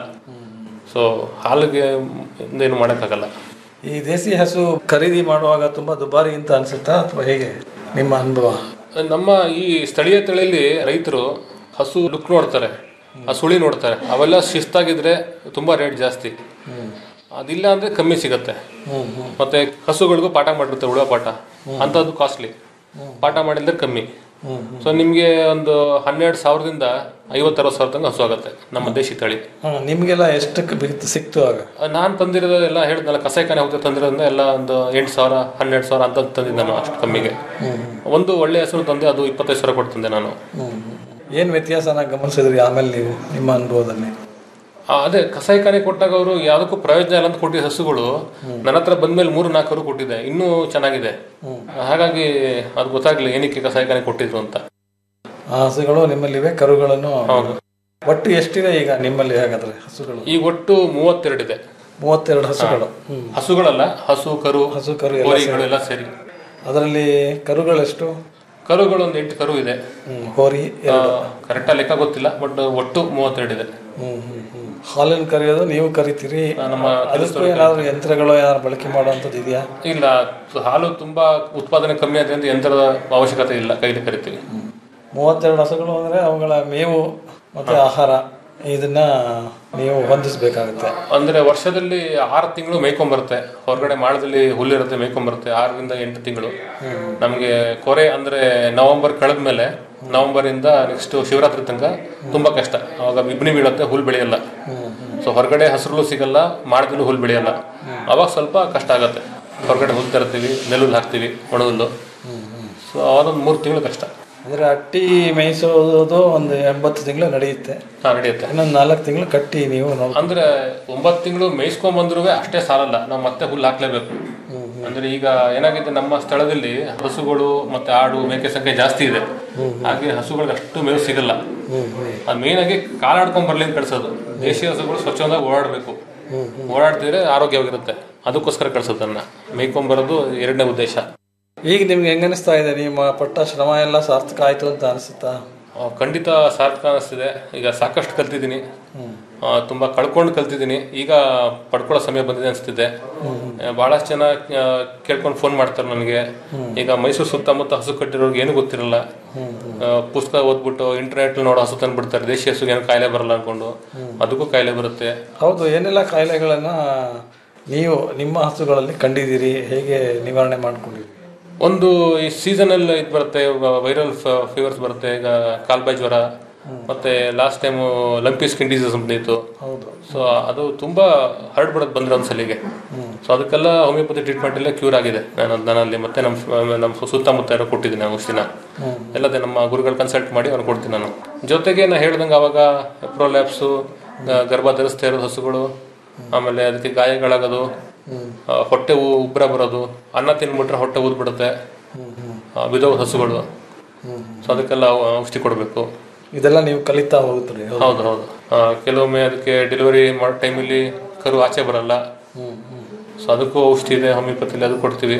ಸೊ ಹಾಲಿಗೆ ಏನು ಮಾಡೋಕ್ಕಾಗಲ್ಲ ಈ ದೇಸಿ ಹಸು ಖರೀದಿ ಮಾಡುವಾಗ ತುಂಬಾ ದುಬಾರಿ ಅಂತ ಅನ್ಸುತ್ತಾ ಅಥವಾ ಹೇಗೆ ನಿಮ್ಮ ಅನುಭವ ನಮ್ಮ ಈ ಸ್ಥಳೀಯ ತಳಿಯಲ್ಲಿ ರೈತರು ಹಸು ಲುಕ್ ನೋಡ್ತಾರೆ ಆ ಸುಳಿ ನೋಡ್ತಾರೆ ಅವೆಲ್ಲ ಶಿಸ್ತಾಗಿದ್ರೆ ತುಂಬಾ ರೇಟ್ ಜಾಸ್ತಿ ಅದಿಲ್ಲ ಅಂದ್ರೆ ಕಮ್ಮಿ ಸಿಗತ್ತೆ ಹ್ಮ್ ಹ್ಮ್ ಮತ್ತೆ ಹಸುಗಳಿಗೂ ಪಾಠ ಮಾಡಿರುತ್ತೆ ಉಳುವ ಪಾಠ ಅಂಥದ್ದು ಕಾಸ್ಟ್ಲಿ ಪಾಠ ಮಾಡಿದ್ರೆ ಕಮ್ಮಿ ಹ್ಮ್ ಸೊ ನಿಮಗೆ ಒಂದು ಹನ್ನೆರಡು ಸಾವಿರದಿಂದ ಐವತ್ತರವತ್ತು ಸಾವಿರ ತನಕ ಹಸು ಆಗುತ್ತೆ ನಮ್ಮ ದೇಶಿ ತಳಿ ಹ್ಮ್ ನಿಮ್ಗೆಲ್ಲ ಎಷ್ಟಕ್ಕೆ ಬಿತ್ತು ಸಿಕ್ತು ಆಗ ನಾನು ತಂದಿರೋದೆಲ್ಲ ಹೇಳಿದ್ನಲ್ಲ ಕಸಾಯಿಖಾನೆ ಹೋಗ್ತಾ ತಂದಿರೋದ್ರಿಂದ ಎಲ್ಲ ಒಂದು ಎಂಟು ಸಾವಿರ ಹನ್ನೆರಡು ಸಾವಿರ ಅಂತ ತಂದಿದ್ದೆ ನಾನು ಅಷ್ಟು ಕಮ್ಮಿಗೆ ಒಂದು ಒಳ್ಳೆ ಹೆಸರು ತಂದೆ ಅದು ಇಪ್ಪತ್ತೈದು ಸಾವಿರ ಕೊಡ್ತಂದೆ ನಾನು ಹ್ಮ್ ಏನು ವ್ಯತ್ಯಾಸನ ಗಮನಿಸಿದ್ರಿ ಆಮೇಲೆ ನೀವು ನಿಮ್ಮ ಅನುಭವದಲ್ಲಿ ಆ, ಅದೇ ಕಸಾಯಿಖಾನೆ ಕೊಟ್ಟಾಗ ಅವರು ಯಾವುದಕ್ಕೂ ಪ್ರಯೋಜನ ಇಲ್ಲ ಅಂತ ಕೊಟ್ಟಿದ್ದ ಹಸುಗಳು ನನ್ನ ಹತ್ರ ಬಂದ್ಮೇಲೆ ಮೂರು ನಾಲ್ಕು ಕರು ಕೊಟ್ಟಿದೆ ಇನ್ನೂ ಚೆನ್ನಾಗಿದೆ ಹಾಗಾಗಿ ಅದು ಗೊತ್ತಾಗ್ಲಿಲ್ಲ ಏನಕ್ಕೆ ಕಸಾಯಿಖಾನೆ ಕೊಟ್ಟಿದ್ರು ಅಂತ ಆ ಹಸುಗಳು ನಿಮ್ಮಲ್ಲಿವೆ ಕರುಗಳನ್ನು ಹೌದು ಒಟ್ಟು ಎಷ್ಟಿದೆ ಈಗ ನಿಮ್ಮಲ್ಲಿ ಹಾಗಾದ್ರೆ ಹಸುಗಳು ಈಗ ಒಟ್ಟು ಮೂವತ್ತೆರಡಿದೆ ಮೂವತ್ತೆರಡು ಹಸುಗಳು ಹ್ಮ್. ಹಸುಗಳಲ್ಲ ಹಸು ಕರು ಹಸು ಕರು ಎಲ್ಲ ಹೋರಿಗಳು ಸೇರಿ. ಎಲ್ಲ ಸೇರಿ ಅದರಲ್ಲಿ ಕರುಗಳೆಷ್ಟು ಕರುಗಳು ಒಂದು ಎಂಟು ಕರು ಇದೆ ಹ್ಮ್, ಹೋರಿ ಎರಡು. ಕರೆಕ್ಟಾಗಿ ಲೆಕ್ಕ ಗೊತ್ತಿಲ್ಲ ಬಟ್ ಒಟ್ಟು ಮೂವತ್ತೆರಡಿದೆ ಹ್ಮ್ ಹ್ಮ್ ಹ್ಮ್ ಹಾಲನ್ನು ಕರೆಯೋದು ನೀವು ಕರಿತೀರಿ ನಮ್ಮ ಅದಕ್ಕೂ ಏನಾದ್ರು ಯಂತ್ರಗಳು ಏನಾದ್ರು ಬಳಕೆ ಮಾಡುವಂಥದ್ದು ಇದೆಯಾ ಇಲ್ಲ ಹಾಲು ತುಂಬಾ ಉತ್ಪಾದನೆ ಕಮ್ಮಿ ಆದ್ರಿಂದ ಯಂತ್ರದ ಅವಶ್ಯಕತೆ ಇಲ್ಲ ಕೈಲಿ ಕರಿತೀವಿ ಮೂವತ್ತೆರಡು ಹಸುಗಳು ಅಂದ್ರೆ ಅವುಗಳ ಮೇವು ಮತ್ತೆ ಆಹಾರ ಇದನ್ನ ನೀವು ಹೊಂದಿಸ್ಬೇಕಾಗುತ್ತೆ ಅಂದ್ರೆ ವರ್ಷದಲ್ಲಿ ಆರು ತಿಂಗಳು ಮೇಯ್ಕೊಂಬರುತ್ತೆ ಹೊರಗಡೆ ಮಾಳದಲ್ಲಿ ಹುಲ್ಲಿರುತ್ತೆ ಮೇಯ್ಕೊಂಬರುತ್ತೆ ಆರರಿಂದ ಎಂಟು ತಿಂಗಳು ನಮಗೆ ಕೊರೆ ಅಂದ್ರೆ ನವೆಂಬರ್ ಕಳೆದ ಮೇಲೆ ನವೆಂಬರ್ ಇಂದ ನೆಕ್ಸ್ಟ್ ಶಿವರಾತ್ರಿ ತನಕ ತುಂಬಾ ಕಷ್ಟ ಅವಾಗ ಇಬ್ನಿ ಬೀಳುತ್ತೆ ಹುಲ್ ಬೆಳೆಯಲ್ಲ ಸೊ ಹೊರಗಡೆ ಹಸಿರು ಸಿಗಲ್ಲ ಮಾಳದಲ್ಲೂ ಹುಲ್ ಬೆಳೆಯಲ್ಲ ಅವಾಗ ಸ್ವಲ್ಪ ಕಷ್ಟ ಆಗತ್ತೆ ಹೊರಗಡೆ ಹುಲ್ ತರ್ತೀವಿ ನೆಲ್ಲುಲ್ ಹಾಕ್ತೀವಿ ಒಣಹುಲ್ಲು ಸೊ ಅವಾಗೊಂದು ಮೂರು ತಿಂಗಳು ಕಷ್ಟ ಅಂದ್ರೆ ಅಟ್ಟಿ ಮೇಯಿಸೋದು ಒಂದು ಎಂಬತ್ತು ತಿಂಗಳು ನಡೆಯುತ್ತೆ ಹಾ ನಡೆಯುತ್ತೆ ಇನ್ನೊಂದು ನಾಲ್ಕು ತಿಂಗಳು ಕಟ್ಟಿ ನೀವು ನೋಡಿ ಅಂದ್ರೆ ಒಂಬತ್ತು ತಿಂಗಳು ಮೇಯಿಸ್ಕೊಂಡ್ ಬಂದ್ರು ಅಷ್ಟೇ ಸಾಲಲ್ಲ ನಾವು ಮತ್ತೆ ಹುಲ್ಲು ಹಾಕ್ಲೇಬೇಕು ಅಂದ್ರೆ ಈಗ ಏನಾಗಿದೆ ನಮ್ಮ ಸ್ಥಳದಲ್ಲಿ ಹಸುಗಳು ಮತ್ತೆ ಆಡು ಮೇಕೆ ಸಂಖ್ಯೆ ಜಾಸ್ತಿ ಇದೆ ಹಾಗೆ ಹಸುಗಳಿಗೆ ಅಷ್ಟು ಮೇವು ಸಿಗಲ್ಲ ಅದು ಮೇನ್ ಆಗಿ ಕಾಲಾಡ್ಕೊಂಡ್ ಬರ್ಲಿ ಅಂತ ಕಳ್ಸೋದು ದೇಶೀಯ ಹಸುಗಳು ಸ್ವಚ್ಛವಾಗಿ ಓಡಾಡಬೇಕು ಓಡಾಡ್ತಿದ್ರೆ ಆರೋಗ್ಯವಾಗಿರುತ್ತೆ ಅದಕ್ಕೋಸ್ಕರ ಕಳ್ಸೋದನ್ನ ಮೇಯ್ಕೊಂಡ್ ಬರೋದು ಎರಡನೇ ಉದ್ದೇಶ ಈಗ ನಿಮ್ಗೆ ಹೆಂಗನಿಸ್ತಾ ಇದೆ ನಿಮ್ಮ ಪಟ್ಟ ಶ್ರಮ ಎಲ್ಲ ಸಾರ್ಥಕ ಆಯ್ತು ಅಂತ ಅನಿಸುತ್ತಾ ಆ, ಖಂಡಿತ ಸಾರ್ಥಕ ಅನಿಸ್ತಿದೆ ಈಗ ಸಾಕಷ್ಟು ಕಲ್ತಿದ್ದೀನಿ ಆ, ತುಂಬಾ ಕಳ್ಕೊಂಡು ಕಲ್ತಿದ್ದೀನಿ ಈಗ ಪಡ್ಕೊಳ್ಳೋ ಸಮಯ ಬಂದಿದೆ ಅನಿಸ್ತಿದೆ ಬಹಳಷ್ಟು ಜನ ಆ, ಕೇಳ್ಕೊಂಡು ಫೋನ್ ಮಾಡ್ತಾರೆ ನನಗೆ ಈಗ ಮೈಸೂರು ಸುತ್ತಮುತ್ತ ಹಸು ಕಟ್ಟಿರೋರ್ಗೆ ಏನು ಗೊತ್ತಿರಲ್ಲ ಆ, ಪುಸ್ತಕ ಓದ್ಬಿಟ್ಟು ಇಂಟರ್ನೆಟ್ ನೋಡೋ ಹಸು ತಂದ್ಬಿಡ್ತಾರೆ ದೇಶಿ ಹಸುಗೆ ಏನು ಕಾಯಿಲೆ ಬರಲ್ಲ ಅನ್ಕೊಂಡು ಅದಕ್ಕೂ ಕಾಯಿಲೆ ಬರುತ್ತೆ ಹೌದು ಏನೆಲ್ಲ ಕಾಯಿಲೆಗಳನ್ನ ನೀವು ನಿಮ್ಮ ಹಸುಗಳಲ್ಲಿ ಕಂಡಿದ್ದೀರಿ ಹೇಗೆ ನಿವಾರಣೆ ಮಾಡ್ಕೊಂಡಿರಿ ಒಂದು ಈ ಸೀಸನಲ್ ಇದು ಬರುತ್ತೆ ವೈರಲ್ ಫೀವರ್ಸ್ ಬರುತ್ತೆ ಈಗ ಕಾಲ್ಬಾಯಿ ಜ್ವರ ಮತ್ತೆ last time lumpy skin disease ಬಂದಿತ್ತು ಹೌದು ಸೊ ಅದು ತುಂಬಾ ಹರಡ್ಬಿಡೋದು ಬಂದ್ರೆ ಒಂದ್ಸಲಿಗೆ ಸೊ ಅದಕ್ಕೆಲ್ಲ ಹೋಮಿಯೋಪತಿ ಟ್ರೀಟ್ಮೆಂಟ್ ಎಲ್ಲ ಕ್ಯೂರ್ ಆಗಿದೆ ನಾನು ನನ್ನಲ್ಲಿ ಮತ್ತೆ ನಮ್ಮ ನಮ್ಮ ಸುತ್ತಮುತ್ತ ಇರೋ ಕೊಟ್ಟಿದ್ದೀನಿ ಔಷಧಿನ ಎಲ್ಲದೇ ನಮ್ಮ ಗುರುಗಳು ಕನ್ಸಲ್ಟ್ ಮಾಡಿ ಅವ್ರು ಕೊಡ್ತೀನಿ ನಾನು ಜೊತೆಗೆ ನಾ ಹೇಳ್ದಂಗೆ ಅವಾಗ ಪ್ರೊಲ್ಯಾಪ್ಸು ಗರ್ಭ ಧರಿಸ್ತಾ ಇರೋದು ಹಸುಗಳು ಆಮೇಲೆ ಅದಕ್ಕೆ ಗಾಯಗಳಾಗೋದು ಆ, ಹೊಟ್ಟೆ ಉ- ಉಬ್ರ ಬರೋದು ಅನ್ನ ತಿನ್ಬಿಟ್ರೆ ಹೊಟ್ಟೆ ಊದ್ಬಿಡುತ್ತೆ ವಿಧವ ಹಸುಗಳು ಸೊ ಅದಕ್ಕೆಲ್ಲ ಔ- ಔಷಧಿ ಕೊಡಬೇಕು ಇದೆಲ್ಲ ನೀವು ಕಲಿತಾ ಹೋಗುತ್ತೀರಿ ಹೌದು ಹೌದು ಆ, ಕೆಲವೊಮ್ಮೆ ಅದಕ್ಕೆ ಡೆಲಿವರಿ ಮಾಡೋ ಟೈಮಲ್ಲಿ ಕರು ಆಚೆ ಬರಲ್ಲ ಸೊ ಅದಕ್ಕೂ ಔಷಧಿ ಇದೆ ಹೋಮಿಯೋಪತಿಲಿ ಅದು ಕೊಡ್ತೀವಿ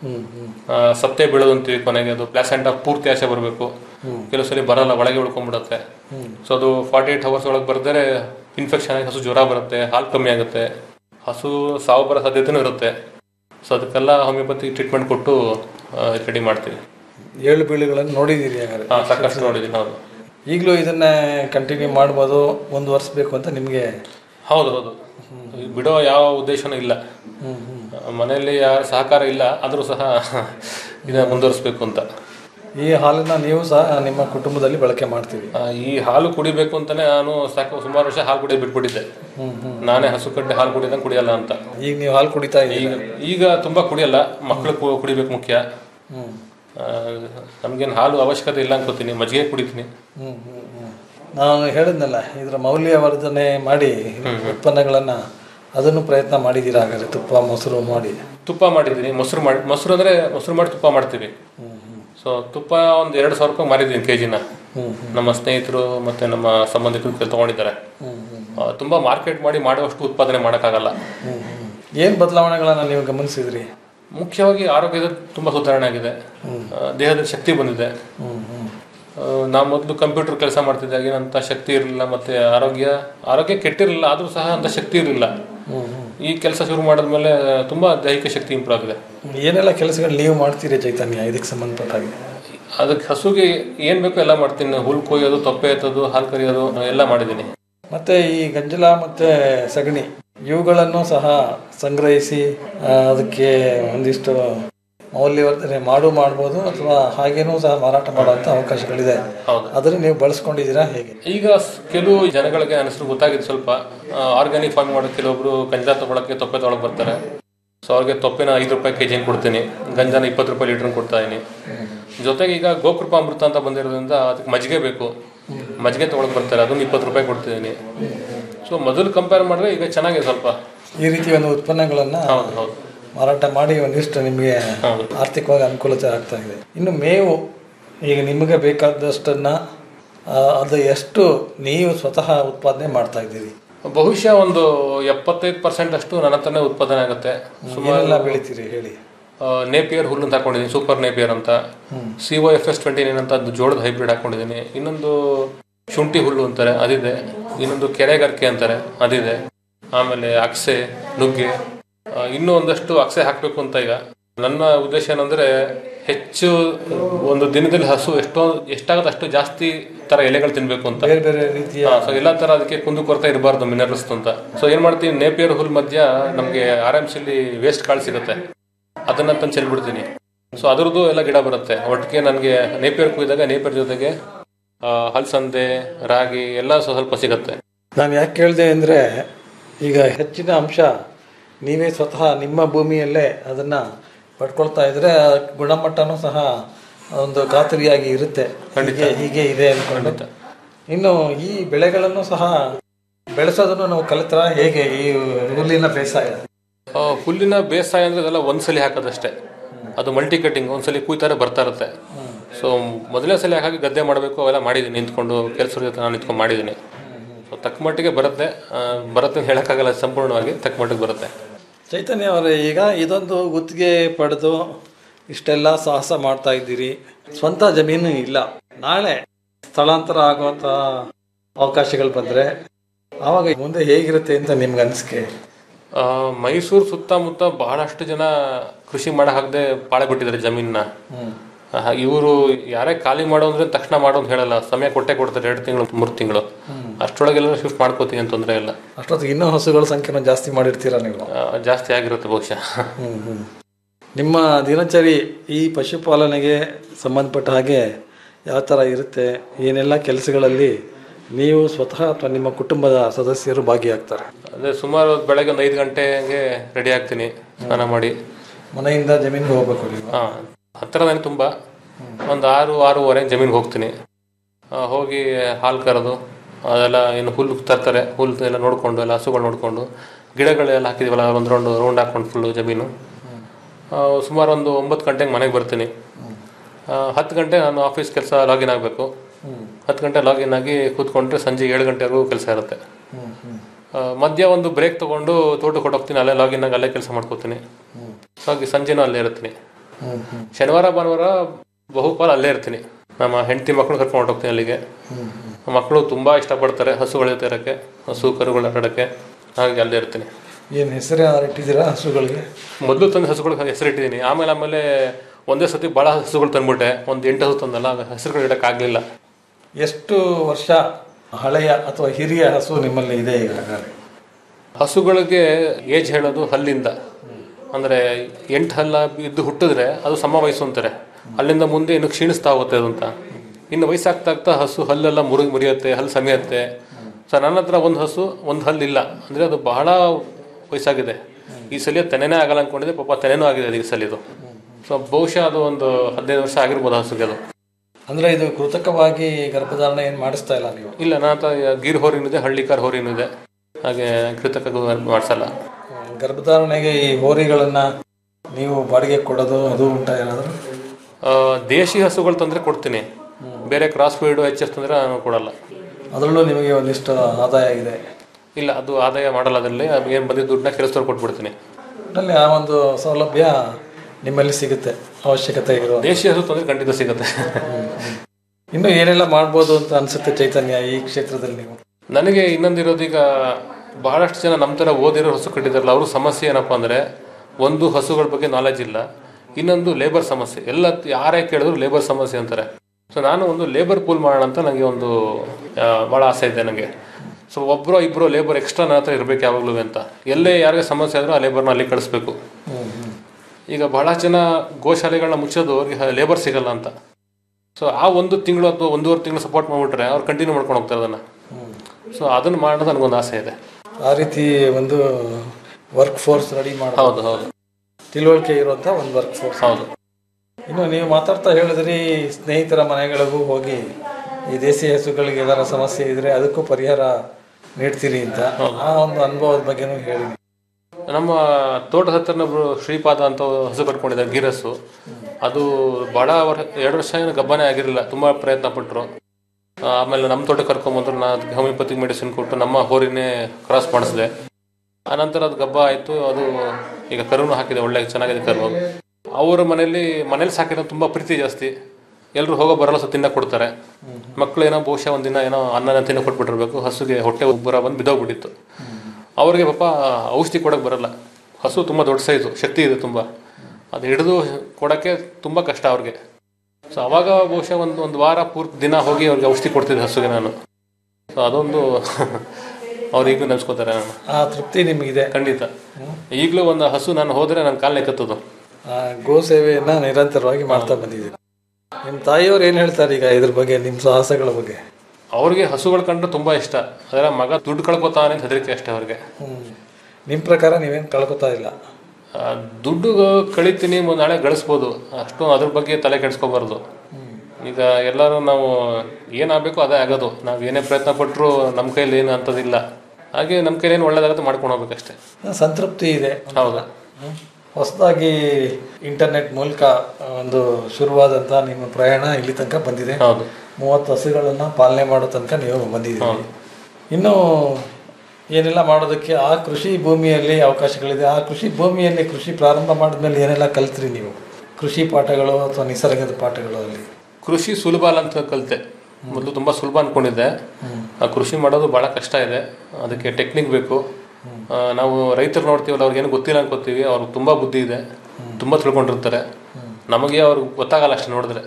ಆ, ಸತ್ತೆ ಬೀಳೋದು ಅಂತೀವಿ ಕೊನೆಗೆ ಅದು ಪ್ಲಾಸೆಂಟ ಪೂರ್ತಿ ಆಚೆ ಬರಬೇಕು ಕೆಲವು ಸಲ ಬರಲ್ಲ ಒಳಗೆ ಉಳ್ಕೊಂಡ್ಬಿಡುತ್ತೆ ಸೊ ಅದು ಫಾರ್ಟಿ ಏಟ್ ಅವರ್ಸ್ ಒಳಗೆ ಬರ್ದರೆ ಇನ್ಫೆಕ್ಷನ್ ಆಗಿ ಹಸು ಜ್ವರ ಬರುತ್ತೆ ಹಾಲು ಕಮ್ಮಿ ಆಗುತ್ತೆ ಹಸು ಸಾವು ಬರೋ ಸಾಧ್ಯತೆನೂ ಇರುತ್ತೆ ಸೊ ಅದಕ್ಕೆಲ್ಲ ಹೋಮಿಯೋಪತಿ ಟ್ರೀಟ್ಮೆಂಟ್ ಕೊಟ್ಟು ರೆಡಿ ಮಾಡ್ತೀವಿ ಏಳು ಬೀಳುಗಳನ್ನು ನೋಡಿದ್ದೀರಿ ಹಾಗಾದ್ರೆ ಹಾ, ಸಾಕಷ್ಟು ನೋಡಿದ್ದೀನಿ ಹೌದು ಈಗಲೂ ಇದನ್ನ ಕಂಟಿನ್ಯೂ ಮಾಡ್ಬೋದು ಮುಂದುವರಿಸ್ಬೇಕು ಅಂತ ನಿಮಗೆ ಹೌದು ಹೌದು ಬಿಡೋ ಯಾವ ಉದ್ದೇಶನೂ ಇಲ್ಲ ಮನೆಯಲ್ಲಿ ಯಾರ ಸಹಕಾರ ಇಲ್ಲ ಆದರೂ ಸಹ ಇದನ್ನ ಮುಂದುವರಿಸ್ಬೇಕು ಅಂತ ಈ ಹಾಲನ್ನ ನೀವು ಸಹ ನಿಮ್ಮ ಕುಟುಂಬದಲ್ಲಿ ಬಳಕೆ ಮಾಡ್ತೀವಿ ಆ, ಈ ಹಾಲು ಕುಡಿಬೇಕು ಅಂತಾನೆ ನಾನು ಸಾಕು ಸುಮಾರು ವರ್ಷ ಹಾಲು ಕುಡಿಯೋದು ಬಿಟ್ಬಿಟ್ಟಿದ್ದೆ ಹ್ಮ್ ಹ್ಮ್ ನಾನೇ ಹಸು ಕಡ್ಡೆ ಹಾಲು ಕುಡಿಯೋದಂಗೆ ಕುಡಿಯಲ್ಲ ಅಂತ ಈಗ ನೀವು ಹಾಲು ಕುಡಿತಾ ಈಗ ಈಗ ತುಂಬಾ ಕುಡಿಯಲ್ಲ ಮಕ್ಕಳು ಕು- ಕುಡಿಬೇಕು ಮುಖ್ಯ ಹ್ಮ್ ನಮ್ಗೇನು ಹಾಲು ಅವಶ್ಯಕತೆ ಇಲ್ಲ ಅನ್ಕೋತೀನಿ ಮಜ್ಜಿಗೆ ಕುಡಿತೀನಿ ಹ್ಮ್ ಹ್ಮ್ ಹ್ಮ್ ನಾನು ಹೇಳಿದ್ನಲ್ಲ ಇದರ ಮೌಲ್ಯವರ್ಧನೆ ಮಾಡಿ ಉತ್ಪನ್ನಗಳನ್ನ ಅದನ್ನು ಪ್ರಯತ್ನ ಮಾಡಿದ್ದೀರಾ ಹಾಗಾದ್ರೆ ತುಪ್ಪ ಮೊಸರು ಮಾಡಿ ತುಪ್ಪ ಮಾಡಿದ್ದೀನಿ ಮೊಸರು ಮಾಡಿ ಮೊಸರು ಅಂದ್ರೆ ಮೊಸರು ಮಾಡಿ ತುಪ್ಪ ಮಾಡ್ತೀವಿ ಸೊ ತುಪ್ಪ ಒಂದು ಎರಡು ಸಾವಿರ ರೂಪಾಯಿ ಮಾರಿದ್ದೀನಿ ಕೆ ಜಿನ ಹ್ಮ್ ನಮ್ಮ ಸ್ನೇಹಿತರು ಮತ್ತೆ ನಮ್ಮ ಸಂಬಂಧಿಕರು ಕೆಲ ತಗೊಂಡಿದ್ದಾರೆ ಆ, ತುಂಬಾ ಮಾರ್ಕೆಟ್ ಮಾಡಿ ಮಾಡುವಷ್ಟು ಉತ್ಪಾದನೆ ಮಾಡೋಕ್ಕಾಗಲ್ಲ ಹ್ಮ್ ಹ್ಮ್ ಏನು ಬದಲಾವಣೆಗಳನ್ನ ನೀವು ಗಮನಿಸಿದ್ರಿ ಮುಖ್ಯವಾಗಿ ಆರೋಗ್ಯದ ತುಂಬಾ ಸುಧಾರಣೆ ಆಗಿದೆ ಆ, ದೇಹದ ಶಕ್ತಿ ಬಂದಿದೆ ಹ್ಮ್ ಹ್ಮ್ ಆ, ನಾವು ಮೊದಲು ಕಂಪ್ಯೂಟರ್ ಕೆಲಸ ಮಾಡ್ತಿದ್ದಾಗ ಏನಂತ ಶಕ್ತಿ ಇರಲಿಲ್ಲ ಮತ್ತೆ ಆರೋಗ್ಯ ಆರೋಗ್ಯ ಕೆಟ್ಟಿರಲಿಲ್ಲ ಆದರೂ ಸಹ ಅಂತ ಶಕ್ತಿ ಇರಲಿಲ್ಲ ಹ್ಮ್ ಹ್ಮ್ ಈ ಕೆಲಸ ಶುರು ಮಾಡಿದ್ಮೇಲೆ ತುಂಬಾ ದೈಹಿಕ ಶಕ್ತಿ ಇಂಪ್ರೂವ್ ಆಗಿದೆ ಏನೆಲ್ಲ ಕೆಲಸಗಳು ನೀವು ಮಾಡ್ತೀರಿ ಚೈತನ್ಯ ಇದಕ್ಕೆ ಸಂಬಂಧಪಟ್ಟ ಹಾಗೆ ಅದಕ್ಕೆ ಹಸುಗೆ ಏನ್ ಬೇಕೋ ಎಲ್ಲ ಮಾಡ್ತೀನಿ ಹುಲ್ ಕೊಯ್ಯೋದು ತೊಪ್ಪೆ ಎತ್ತೋದು ಹಾಲು ಕರಿಯೋದು ಎಲ್ಲ ಮಾಡಿದ್ದೀನಿ ಮತ್ತೆ ಈ ಗಂಜಲ ಮತ್ತೆ ಸಗಣಿ ಇವುಗಳನ್ನು ಸಹ ಸಂಗ್ರಹಿಸಿ ಆ, ಅದಕ್ಕೆ ಒಂದಿಷ್ಟು ಮೌಲ್ಯವರ್ಧನೆ ಮಾಡು ಮಾಡ್ಬೋದು ಅಥವಾ ಹಾಗೇನೂ ಸಹ ಮಾರಾಟ ಮಾಡುವಂತ ಅವಕಾಶಗಳಿದೆ ಹೌದು. ಅದನ್ನು ನೀವು ಬಳಸ್ಕೊಂಡಿದ್ದೀರಾ ಹೇಗೆ ಈಗ ಸ್- ಕೆಲವು ಜನಗಳಿಗೆ ಅನಿಸ್ರು ಗೊತ್ತಾಗಿದೆ ಸ್ವಲ್ಪ ಆರ್ಗ್ಯಾನಿಕ್ ಫಾರ್ಮಿಂಗ್ ಮಾಡೋಕೆ ಕೆಲವೊಬ್ರು ಗಂಜಾ ತಗೊಳಕ್ಕೆ ತೊಪ್ಪೆ ತೊಗೊಳಕ್ ಬರ್ತಾರೆ ಸೊ ಅವ್ರಿಗೆ ತೊಪ್ಪೆನ ಐದು ರೂಪಾಯಿ ಕೆಜಿ ಕೊಡ್ತೀನಿ ಗಂಜಾನ ಇಪ್ಪತ್ತು ರೂಪಾಯಿ ಲೀಟರ್ ಕೊಡ್ತಾ ಇದೀನಿ ಜೊತೆಗೆ ಈಗ ಗೋಕೃಪಾಮೃತ ಅಂತ ಬಂದಿರೋದ್ರಿಂದ ಅದಕ್ಕೆ ಮಜ್ಜಿಗೆ ಬೇಕು ಮಜ್ಜಿಗೆ ತೊಗೊಳಕ್ ಬರ್ತಾರೆ ಅದನ್ನು ಇಪ್ಪತ್ತು ರೂಪಾಯಿ ಕೊಡ್ತಿದ್ದೀನಿ ಸೊ ಮೊದಲು ಕಂಪೇರ್ ಮಾಡಿದ್ರೆ ಈಗ ಚೆನ್ನಾಗಿದೆ ಸ್ವಲ್ಪ ಈ ರೀತಿ ಒಂದು ಉತ್ಪನ್ನಗಳನ್ನ ಹೌದು ಹೌದು ಮಾರಾಟ ಮಾಡಿ ಒಂದಿಷ್ಟು ನಿಮಗೆ ಆರ್ಥಿಕವಾಗಿ ಅನುಕೂಲತೆ ಆಗ್ತಾ ಇದೆ ಇನ್ನು ಮೇವು ಈಗ ನಿಮಗೆ ಬೇಕಾದಷ್ಟನ್ನ ಆ, ಅದು ಎಷ್ಟು ನೀವು ಸ್ವತಃ ಉತ್ಪಾದನೆ ಮಾಡ್ತಾ ಇದ್ದೀರಿ ಬಹುಶಃ ಒಂದು ಎಪ್ಪತ್ತೈದು ಪರ್ಸೆಂಟ್ ಅಷ್ಟು ನನ್ನ ಹತ್ರನೇ ಉತ್ಪಾದನೆ ಆಗುತ್ತೆ ಏನೆಲ್ಲ ಬೆಳಿತೀರಿ ಹೇಳಿ ನೇಪಿಯರ್ ಹುಲ್ಲು ಅಂತ ಹಾಕೊಂಡಿದ್ದೀನಿ ಸೂಪರ್ ನೇಪಿಯರ್ ಅಂತ C O F S twenty nine ಅಂತ ಅದು ಜೋಳದ ಹೈಬ್ರಿಡ್ ಹಾಕೊಂಡಿದ್ದೀನಿ ಇನ್ನೊಂದು ಶುಂಠಿ ಹುಲ್ಲು ಅಂತಾರೆ ಅದಿದೆ ಇನ್ನೊಂದು ಕೆರೆಗರ್ಕೆ ಅಂತಾರೆ ಅದಿದೆ ಆಮೇಲೆ ಅಕ್ಸೆ ನುಗ್ಗೆ ಆ, ಇನ್ನೂ ಒಂದಷ್ಟು ಅಕ್ಸೆ ಹಾಕಬೇಕು ಅಂತ ಈಗ ನನ್ನ ಉದ್ದೇಶ ಏನಂದ್ರೆ ಹೆಚ್ಚು ಒಂದು ದಿನದಲ್ಲಿ ಹಸು ಎಷ್ಟೋ ಎಷ್ಟಾಗತ್ತೆ ಅಷ್ಟು ಜಾಸ್ತಿ ತರ ಎಲೆಗಳು ತಿನ್ಬೇಕು ಅಂತ ಬೇರೆ ಬೇರೆ ರೀತಿಯ ಸೊ ಎಲ್ಲಾ ತರ ಅದಕ್ಕೆ ಕುಂದು ಕೊರತೆ ಇರಬಾರ್ದು ಮಿನರಲ್ಸ್ ಅಂತ ಸೊ ಏನ್ ಮಾಡ್ತೀನಿ ನೇಪಿಯರ್ ಹುಲ್ ಮಧ್ಯ ನಮ್ಗೆ ಆರ್ ಎಂ ಸಿಲಿ ವೇಸ್ಟ್ ಕಾಳು ಸಿಗುತ್ತೆ ಅದನ್ನ ತಂದು ಚೆಲ್ಬಿಡ್ತೀನಿ ಸೊ ಅದ್ರದ್ದು ಎಲ್ಲ ಗಿಡ ಬರುತ್ತೆ ಒಟ್ಟಿಗೆ ನನಗೆ ನೇಪಿಯರ್ ಕುಯ್ದಾಗ ನೇಪಿಯರ್ ಜೊತೆಗೆ ಆ, ಹಲಸಂದೆ ರಾಗಿ ಎಲ್ಲ ಸ್ವ- ಸ್ವಲ್ಪ ಸಿಗುತ್ತೆ ನಾನು ಯಾಕೆ ಕೇಳಿದೆ ಅಂದರೆ ಈಗ ಹೆಚ್ಚಿನ ಅಂಶ ನೀವೇ ಸ್ವತಃ ನಿಮ್ಮ ಭೂಮಿಯಲ್ಲೇ ಅದನ್ನು ಪಡ್ಕೊಳ್ತಾ ಇದ್ರೆ ಆ ಗುಣಮಟ್ಟನೂ ಸಹ ಒಂದು ಖಾತರಿಯಾಗಿ ಇರುತ್ತೆ ಹೀಗೆ ಹೀಗೆ ಇದೆ ಅಂದ್ಕೊಂಡು ಇನ್ನು ಈ ಬೆಳೆಗಳನ್ನು ಸಹ ಬೆಳೆಸೋದನ್ನು ನಾವು ಕಲಿತರ ಹೇಗೆ ಈ ಹುಲ್ಲಿನ ಬೇಸಾಯ ಆ, ಹುಲ್ಲಿನ ಬೇಸಾಯ ಅಂದ್ರೆ ಅದೆಲ್ಲ ಒಂದ್ಸಲಿ ಹಾಕೋದಷ್ಟೇ ಅದು ಮಲ್ಟಿ ಕಟಿಂಗ್ ಒಂದ್ಸಲಿ ಕುಯ್ತಾರೆ ಬರ್ತಾ ಇರುತ್ತೆ ಸೊ ಮೊದಲನೇ ಸಲ ಹಾಕಿ ಗದ್ದೆ ಮಾಡಬೇಕು ಅವೆಲ್ಲ ಮಾಡಿದ್ದೀನಿ ನಿಂತ್ಕೊಂಡು ಕೆಲಸದ ಜೊತೆ ನಾನು ನಿಂತ್ಕೊಂಡು ಮಾಡಿದ್ದೀನಿ ಸೊ ತಕ್ಕ ಮಟ್ಟಿಗೆ ಬರುತ್ತೆ ಆ, ಬರುತ್ತೆ ಅಂತ ಹೇಳಕ್ಕಾಗಲ್ಲ ಸಂಪೂರ್ಣವಾಗಿ ತಕ್ಕ ಮಟ್ಟಿಗೆ ಬರುತ್ತೆ ಚೈತನ್ಯ ಅವರೇ ಈಗ ಇದೊಂದು ಗುತ್ತಿಗೆ ಪಡೆದು ಇಷ್ಟೆಲ್ಲ ಸಾಹಸ ಮಾಡ್ತಾ ಇದ್ದೀರಿ ಸ್ವಂತ ಜಮೀನು ಇಲ್ಲ ನಾಳೆ ಸ್ಥಳಾಂತರ ಆಗುವಂಥ ಅವಕಾಶಗಳು ಬಂದರೆ ಆವಾಗ ಮುಂದೆ ಹೇಗಿರುತ್ತೆ ಅಂತ ನಿಮ್ಗೆ ಅನಿಸಿಕೆ ಆ, ಮೈಸೂರು ಸುತ್ತಮುತ್ತ ಬಹಳಷ್ಟು ಜನ ಕೃಷಿ ಮಾಡ ಹಾಕದೆ ಪಾಳೆ ಬಿಟ್ಟಿದ್ದಾರೆ ಜಮೀನ ಇವರು ಯಾರೇ ಖಾಲಿ ಮಾಡೋ ಅಂದ್ರೆ ತಕ್ಷಣ ಮಾಡೋ ಅಂತ ಹೇಳಲ್ಲ ಸಮಯ ಕೊಟ್ಟೆ ಕೊಡ್ತಾರೆ ಎರಡು ತಿಂಗಳು ಮೂರು ತಿಂಗಳು ಅಷ್ಟರೊಳಗೆಲ್ಲ ಶಿಫ್ಟ್ ಮಾಡ್ಕೋತೀನಿ ಅಂತ ತೊಂದರೆ ಇಲ್ಲ ಅಷ್ಟೊತ್ತಿಗೆ ಇನ್ನೂ ಹಸುಗಳ ಸಂಖ್ಯೆನ ಜಾಸ್ತಿ ಮಾಡಿರ್ತೀರಾ ನೀವು ಆ, ಜಾಸ್ತಿ ಆಗಿರುತ್ತೆ ಬಹುಶಃ ಹ್ಮ್, ಹ್ಮ್. ನಿಮ್ಮ ದಿನಚರಿ ಈ ಪಶುಪಾಲನೆಗೆ ಸಂಬಂಧಪಟ್ಟ ಹಾಗೆ ಯಾವ ಥರ ಇರುತ್ತೆ ಏನೆಲ್ಲ ಕೆಲಸಗಳಲ್ಲಿ ನೀವು ಸ್ವತಃ ಅಥವಾ ನಿಮ್ಮ ಕುಟುಂಬದ ಸದಸ್ಯರು ಭಾಗಿಯಾಗ್ತಾರೆ ಅದೇ ಸುಮಾರು ಬೆಳಗ್ಗೆ ಒಂದು ಐದು ಗಂಟೆಗೆ ರೆಡಿ ಆಗ್ತೀನಿ ಸ್ನಾನ ಮಾಡಿ ಮನೆಯಿಂದ ಜಮೀನಿಗೆ ಹೋಗ್ಬೇಕು ನೀವು ಹಾ ಹತ್ತಿರನೇ ತುಂಬ ಒಂದು ಆರು ಆರೂವರೆ ಜಮೀನಿಗೆ ಹೋಗ್ತೀನಿ ಆ, ಹೋಗಿ ಹಾಲು ಕರೆದು ಅದೆಲ್ಲ ಏನು ಹುಲ್ಲು ತರ್ತಾರೆ ಹುಲ್ಲು ಎಲ್ಲ ನೋಡಿಕೊಂಡು ಎಲ್ಲ ಹಸುಗಳು ನೋಡಿಕೊಂಡು ಗಿಡಗಳೆಲ್ಲ ಹಾಕಿದೀವಲ್ಲ ಒಂದು ರೌಂಡ್ ರೌಂಡ್ ಹಾಕೊಂಡು ಫುಲ್ಲು ಜಮೀನು ಆ, ಸುಮಾರು ಒಂದು ಒಂಬತ್ತು ಗಂಟೆಗೆ ಮನೆಗೆ ಬರ್ತೀನಿ ಆ, ಹತ್ತು ಗಂಟೆ ನಾನು ಆಫೀಸ್ ಕೆಲಸ ಲಾಗಿನ್ ಆಗಬೇಕು ಹತ್ತು ಗಂಟೆ ಲಾಗಿನ್ ಆಗಿ ಕೂತ್ಕೊಂಡ್ರೆ ಸಂಜೆ ಏಳು ಗಂಟೆವರೆಗೂ ಕೆಲಸ ಇರುತ್ತೆ ಆ, ಮಧ್ಯ ಒಂದು ಬ್ರೇಕ್ ತಗೊಂಡು ತೋಟಕ್ಕೆ ಹೊಟ್ಟೋಗ್ತೀನಿ ಅಲ್ಲೇ ಲಾಗಿನ್ ಆಗಿ ಅಲ್ಲೇ ಕೆಲಸ ಮಾಡ್ಕೋತೀನಿ ಹಾಗೆ ಸಂಜೆನೂ ಅಲ್ಲೇ ಇರ್ತೀನಿ ಶನಿವಾರ ಭಾನುವಾರ ಬಹುಪಾಲು ಅಲ್ಲೇ ಇರ್ತೀನಿ ನಮ್ಮ ಹೆಂಡತಿ ಮಕ್ಕಳು ಕರ್ಕೊಂಡು ಹೊರಟೋಗ್ತೀನಿ ಅಲ್ಲಿಗೆ ಮಕ್ಕಳು ತುಂಬಾ ಇಷ್ಟಪಡ್ತಾರೆ ಹಸುಗಳ ಜೊತೆ ಇರೋಕ್ಕೆ ಹಸು ಕರುಗಳ ಆಡೋಕ್ಕೆ ಹಾಗೆ ಅಲ್ಲೇ ಇರ್ತೀನಿ ಏನು ಹೆಸರು ಯಾರು ಇಟ್ಟಿದ್ದೀರಾ ಹಸುಗಳಿಗೆ ಮೊದಲು ತಂದು ಹಸುಗಳಿಗೆ ಹೆಸರಿಟ್ಟಿದ್ದೀನಿ ಆಮೇಲೆ ಆಮೇಲೆ ಒಂದೇ ಸತಿ ಭಾಳ ಹಸುಗಳು ತಂದ್ಬಿಟ್ಟೆ ಒಂದು ಎಂಟು ಹಸು ತಂದಲ್ಲ ಹೆಸರುಗಳು ಇಡೋಕ್ಕಾಗಲಿಲ್ಲ ಎಷ್ಟು ವರ್ಷ ಹಳೆಯ ಅಥವಾ ಹಿರಿಯ ಹಸು ನಿಮ್ಮಲ್ಲಿ ಇದೆ ಈಗ ಹಾಗಾದ್ರೆ ಹಸುಗಳಿಗೆ ಏಜ್ ಹೇಳೋದು ಹಲ್ಲಿಂದ ಅಂದರೆ ಎಂಟು ಹಲ್ಲ ಇದ್ದು ಹುಟ್ಟಿದ್ರೆ ಅದು ಸಮ ವಯಸ್ಸು ಅಂತಾರೆ ಅಲ್ಲಿಂದ ಮುಂದೆ ಇನ್ನು ಕ್ಷೀಣಿಸ್ತಾ ಹೋಗುತ್ತೆ ಅದು ಅಂತ ಇನ್ನು ವಯಸ್ಸಾಗ್ತಾ ಆಗ್ತಾ ಹಸು ಹಲ್ಲೆಲ್ಲ ಮುರಿ ಮುರಿಯುತ್ತೆ ಹಲ್ಲು ಸಮಿಯುತ್ತೆ ಸೊ ನನ್ನ ಹತ್ರ ಒಂದು ಹಸು ಒಂದು ಹಲ್ಲಿಲ್ಲ ಅಂದರೆ ಅದು ಬಹಳ ವಯಸ್ಸಾಗಿದೆ ಈ ಸಲ ತೆನೆನೇ ಆಗಲ್ಲ ಅಂದ್ಕೊಂಡಿದ್ದೆ ಪಾಪ ತೆನೆನೂ ಆಗಿದೆ ಅದು ಈ ಸಲ ಇದು ಸೊ ಬಹುಶಃ ಅದು ಒಂದು ಹದಿನೈದು ವರ್ಷ ಆಗಿರ್ಬೋದು ಹಸುಗೆ ಅದು ಅಂದ್ರೆ ಇದು ಕೃತಕವಾಗಿ ಗರ್ಭಧಾರಣೆ ಏನು ಮಾಡಿಸ್ತಾ ಇಲ್ಲ ನೀವು ಇಲ್ಲ ನನ್ನ ಹತ್ರ ಗೀರ್ ಹೋರಿನೂ ಇದೆ ಹಳ್ಳಿಕಾರ್ ಹೋರಿನೂ ಇದೆ ಹಾಗೆ ಕೃತಕ ಮಾಡಿಸಲ್ಲ ಗರ್ಭಧಾರಣೆಗೆ ಈ ಹೋರಿಗಳನ್ನ ನೀವು ಬಾಡಿಗೆ ಕೊಡೋದು ಅದು ಉಂಟಾ ಏನಾದರೂ ಆ, ದೇಶಿ ಹಸುಗಳು ತಂದರೆ ಕೊಡ್ತೀನಿ ಬೇರೆ ಕ್ರಾಸ್ ಫೀಡು ಎಚ್ ಎಫ್ ತಂದರೆ ನಾನು ಕೊಡಲ್ಲ ಅದರಲ್ಲೂ ನಿಮಗೆ ಒಂದಿಷ್ಟು ಆದಾಯ ಇದೆ ಇಲ್ಲ ಅದು ಆದಾಯ ಮಾಡಲ್ಲ ಅದರಲ್ಲಿ ಏನು ಬಂದಿದ್ದ ದುಡ್ಡನ್ನ ಕೆಲಸದವ್ರು ಕೊಟ್ಬಿಡ್ತೀನಿ ಅದರಲ್ಲಿ ಆ ಒಂದು ಸೌಲಭ್ಯ ನಿಮ್ಮಲ್ಲಿ ಸಿಗುತ್ತೆ ಅವಶ್ಯಕತೆ ಇರೋ ದೇಶಿ ಹಸು ತಂದರೆ ಖಂಡಿತ ಸಿಗುತ್ತೆ ಇನ್ನು ಏನೆಲ್ಲ ಮಾಡ್ಬೋದು ಅಂತ ಅನ್ಸುತ್ತೆ ಚೈತನ್ಯ ಈ ಕ್ಷೇತ್ರದಲ್ಲಿ ನೀವು ನನಗೆ ಇನ್ನೊಂದಿರೋದು ಈಗ ಬಹಳಷ್ಟು ಜನ ನಮ್ಮ ಥರ ಓದಿರೋ ಹಸು ಕಟ್ಟಿದಾರಲ್ಲ ಅವ್ರ ಸಮಸ್ಯೆ ಏನಪ್ಪ ಅಂದರೆ ಒಂದು ಹಸುಗಳ ಬಗ್ಗೆ ನಾಲೆಜ್ ಇಲ್ಲ ಇನ್ನೊಂದು ಲೇಬರ್ ಸಮಸ್ಯೆ ಎಲ್ಲ ಯಾರೇ ಕೇಳಿದ್ರು ಲೇಬರ್ ಸಮಸ್ಯೆ ಅಂತಾರೆ ಸೊ ನಾನು ಒಂದು ಲೇಬರ್ ಪೂಲ್ ಮಾಡೋಣ ಅಂತ ನನಗೆ ಒಂದು ಆ, ಭಾಳ ಆಸೆ ಇದೆ ನನಗೆ ಸೊ ಒಬ್ಬರು ಇಬ್ಬರು ಲೇಬರ್ ಎಕ್ಸ್ಟ್ರಾ ನನ್ನ ಹತ್ರ ಇರಬೇಕು ಯಾವಾಗಲೂ ಅಂತ ಎಲ್ಲೇ ಯಾರಿಗೆ ಸಮಸ್ಯೆ ಆದರೂ ಆ ಲೇಬರ್ನ ಅಲ್ಲಿ ಕಳಿಸ್ಬೇಕು ಈಗ ಬಹಳ ಜನ ಗೋಶಾಲೆಗಳನ್ನ ಮುಚ್ಚೋದು ಅವ್ರಿಗೆ ಲೇಬರ್ ಸಿಗಲ್ಲ ಅಂತ ಸೊ ಆ ಒಂದು ತಿಂಗಳು ಅಥವಾ ಒಂದೂವರೆ ತಿಂಗಳು ಸಪೋರ್ಟ್ ಮಾಡಿಬಿಟ್ರೆ ಅವ್ರು ಕಂಟಿನ್ಯೂ ಮಾಡ್ಕೊಂಡು ಹೋಗ್ತಾರೆ ಅದನ್ನು ಸೊ ಅದನ್ನು ಮಾಡೋದು ನನಗೊಂದು ಆಸೆ ಇದೆ ಆ ರೀತಿ ಒಂದು ವರ್ಕ್ ಫೋರ್ಸ್ ರೆಡಿ ಮಾಡೋದು ಹೌದು ಹೌದು ತಿಳುವಳಿಕೆ ಇರುವಂತ ಒಂದು ವರ್ಕ್ ಫೋರ್ಸ್ ಹೌದು ಇನ್ನು ನೀವು ಮಾತಾಡ್ತಾ ಹೇಳಿದ್ರಿ ಸ್ನೇಹಿತರ ಮನೆಗಳಿಗೂ ಹೋಗಿ ಈ ದೇಸಿ ಹಸುಗಳಿಗೆ ಏನಾರ ಸಮಸ್ಯೆ ಇದ್ರೆ ಅದಕ್ಕೂ ಪರಿಹಾರ ನೀಡ್ತೀರಿ ಅಂತ ಆ ಒಂದು ಅನುಭವದ ಬಗ್ಗೆನೂ ಹೇಳಿ ನಮ್ಮ ತೋಟದ ಹತ್ರನ ಒಬ್ರು ಶ್ರೀಪಾದ ಅಂತ ಹಸು ಕಟ್ಕೊಂಡಿದ್ದಾರೆ ಗೀರಸ್ಸು ಅದು ಬಹಳ ವರ್ ಎರಡು ವರ್ಷ ಏನು ಗಬ್ಬನೇ ಆಗಿರಲಿಲ್ಲ ತುಂಬ ಪ್ರಯತ್ನ ಪಟ್ಟರು ಆಮೇಲೆ ನಮ್ಮ ತೋಟ ಕರ್ಕೊಂಬಂದ್ರು ನಾ ಅದಕ್ಕೆ ಹೋಮಿಯೋಪತಿಕ್ ಮೆಡಿಸಿನ್ ಕೊಟ್ಟು ನಮ್ಮ ಹೋರಿನೇ ಕ್ರಾಸ್ ಮಾಡಿಸಿದೆ ಆನಂತರ ಅದು ಗಬ್ಬ ಆಯಿತು ಅದು ಈಗ ಕರುನು ಹಾಕಿದೆ ಒಳ್ಳೆ ಚೆನ್ನಾಗಿದೆ ಕರು ಅವರ ಮನೆಯಲ್ಲಿ ಮನೇಲಿ ಸಾಕಿರೋ ತುಂಬ ಪ್ರೀತಿ ಜಾಸ್ತಿ ಎಲ್ಲರೂ ಹೋಗೋ ಬರಲ್ಲ ಸೊ ತಿನ್ನಕ್ಕೆ ಕೊಡ್ತಾರೆ ಮಕ್ಕಳು ಏನೋ ಬಹುಶಃ ಒಂದಿನ ಏನೋ ಅನ್ನನ ತಿನ್ನ ಕೊಟ್ಬಿಟ್ಟಿರ್ಬೇಕು ಹಸುಗೆ ಹೊಟ್ಟೆ ಉಬ್ಬರ ಬಂದು ಬಿದ್ದೋಗ್ಬಿಟ್ಟಿತ್ತು ಅವ್ರಿಗೆ ಪಾಪ ಔಷಧಿ ಕೊಡೋಕೆ ಬರಲ್ಲ ಹಸು ತುಂಬ ದೊಡ್ಡ ಸೈಜು ಶಕ್ತಿ ಇದೆ ತುಂಬ ಅದು ಹಿಡಿದು ಕೊಡೋಕ್ಕೆ ತುಂಬ ಕಷ್ಟ ಅವ್ರಿಗೆ ಸೊ ಅವಾಗ ಬಹುಶಃ ಒಂದು ಒಂದು ವಾರ ಪೂರ್ತಿ ದಿನ ಹೋಗಿ ಅವ್ರಿಗೆ ಔಷಧಿ ಕೊಡ್ತಿದ್ದೆ ಹಸುಗೆ ನಾನು ಸೊ ಅದೊಂದು ಅವ್ರು ಈಗಲೂ ನೆನೆಸ್ಕೋತಾರೆ ನಾನು ಆ ತೃಪ್ತಿ ನಿಮಗಿದೆ ಖಂಡಿತ ಈಗಲೂ ಒಂದು ಹಸು ನಾನು ಹೋದರೆ ನನ್ನ ಕಾಲು ನೆಕ್ಕತ್ತದು ಆ ಗೋ ಸೇವೆಯನ್ನ ನಿರಂತರವಾಗಿ ಮಾಡ್ತಾ ಬಂದಿದ್ದೀರಿ ನಿಮ್ಮ ತಾಯಿಯವ್ರು ಏನು ಹೇಳ್ತಾರೆ ಈಗ ಇದ್ರ ಬಗ್ಗೆ ನಿಮ್ಮ ಸಾಹಸಗಳ ಬಗ್ಗೆ ಅವ್ರಿಗೆ ಹಸುಗಳು ಕಂಡ್ರೆ ತುಂಬ ಇಷ್ಟ ಅದರ ಮಗ ದುಡ್ಡು ಕಳ್ಕೊತಾನೆ ಅಂತ ಹೆದರಿಕೆ ಅಷ್ಟೇ ಅವ್ರಿಗೆ ನಿಮ್ಮ ಪ್ರಕಾರ ನೀವೇನು ಕಳ್ಕೊತಾ ಇಲ್ಲ ಆ, ದುಡ್ಡು ಕಳಿತೀನಿ ಮುಂದೆ ನಾಳೆ ಗಳಿಸ್ಬೋದು ಅಷ್ಟು ಅದ್ರ ಬಗ್ಗೆ ತಲೆ ಕೆಡಿಸ್ಕೋಬಾರ್ದು ಈಗ ಎಲ್ಲರೂ ನಾವು ಏನಾಗಬೇಕು ಅದೇ ಆಗೋದು ನಾವು ಏನೇ ಪ್ರಯತ್ನ ಪಟ್ಟರು ನಮ್ಮ ಕೈಲಿ ಏನು ಅಂಥದ್ದಿಲ್ಲ ಹಾಗೆ ನಮ್ಮ ಕೈಲಿ ಏನು ಒಳ್ಳೇದಾಗುತ್ತೆ ಮಾಡ್ಕೊಂಡು ಹೋಗ್ಬೇಕಷ್ಟೇ ಸಂತೃಪ್ತಿ ಇದೆ ಹೌದು ಹೊಸದಾಗಿ ಇಂಟರ್ನೆಟ್ ಮೂಲಕ ಒಂದು ಶುರುವಾದಂಥ ನಿಮ್ಮ ಪ್ರಯಾಣ ಇಲ್ಲಿ ತನಕ ಬಂದಿದೆ ಹೌದು ಮೂವತ್ತು ಹಸುಗಳನ್ನು ಪಾಲನೆ ಮಾಡೋ ತನಕ ನೀವು ಬಂದಿದ್ದೀರಿ ಇನ್ನು ಏನೆಲ್ಲ ಮಾಡೋದಕ್ಕೆ ಆ ಕೃಷಿ ಭೂಮಿಯಲ್ಲಿ ಅವಕಾಶಗಳಿದೆ ಆ ಕೃಷಿ ಭೂಮಿಯಲ್ಲಿ ಕೃಷಿ ಪ್ರಾರಂಭ ಮಾಡಿದ್ಮೇಲೆ ಏನೆಲ್ಲ ಕಲ್ತ್ರಿ ನೀವು ಕೃಷಿ ಪಾಠಗಳು ಅಥವಾ ನಿಸರ್ಗದ ಪಾಠಗಳು ಅಲ್ಲಿ ಕೃಷಿ ಸುಲಭ ಅಲ್ಲ ಅಂತ ಕಲಿತೆ ಮೊದಲು ತುಂಬ ಸುಲಭ ಅಂದ್ಕೊಂಡಿದ್ದೆ ಆ ಕೃಷಿ ಮಾಡೋದು ಭಾಳ ಕಷ್ಟ ಇದೆ ಅದಕ್ಕೆ ಟೆಕ್ನಿಕ್ ಬೇಕು ಆ, ನಾವು ರೈತರು ನೋಡ್ತೀವಲ್ಲ ಅವ್ರಿಗೆ ಏನು ಗೊತ್ತಿಲ್ಲ ಅನ್ಕೋತೀವಿ ಅವ್ರಿಗೆ ತುಂಬ ಬುದ್ಧಿ ಇದೆ ತುಂಬ ತಿಳ್ಕೊಂಡಿರ್ತಾರೆ ನಮಗೆ ಅವ್ರಿಗೆ ಗೊತ್ತಾಗಲ್ಲ ಅಷ್ಟು ನೋಡಿದ್ರೆ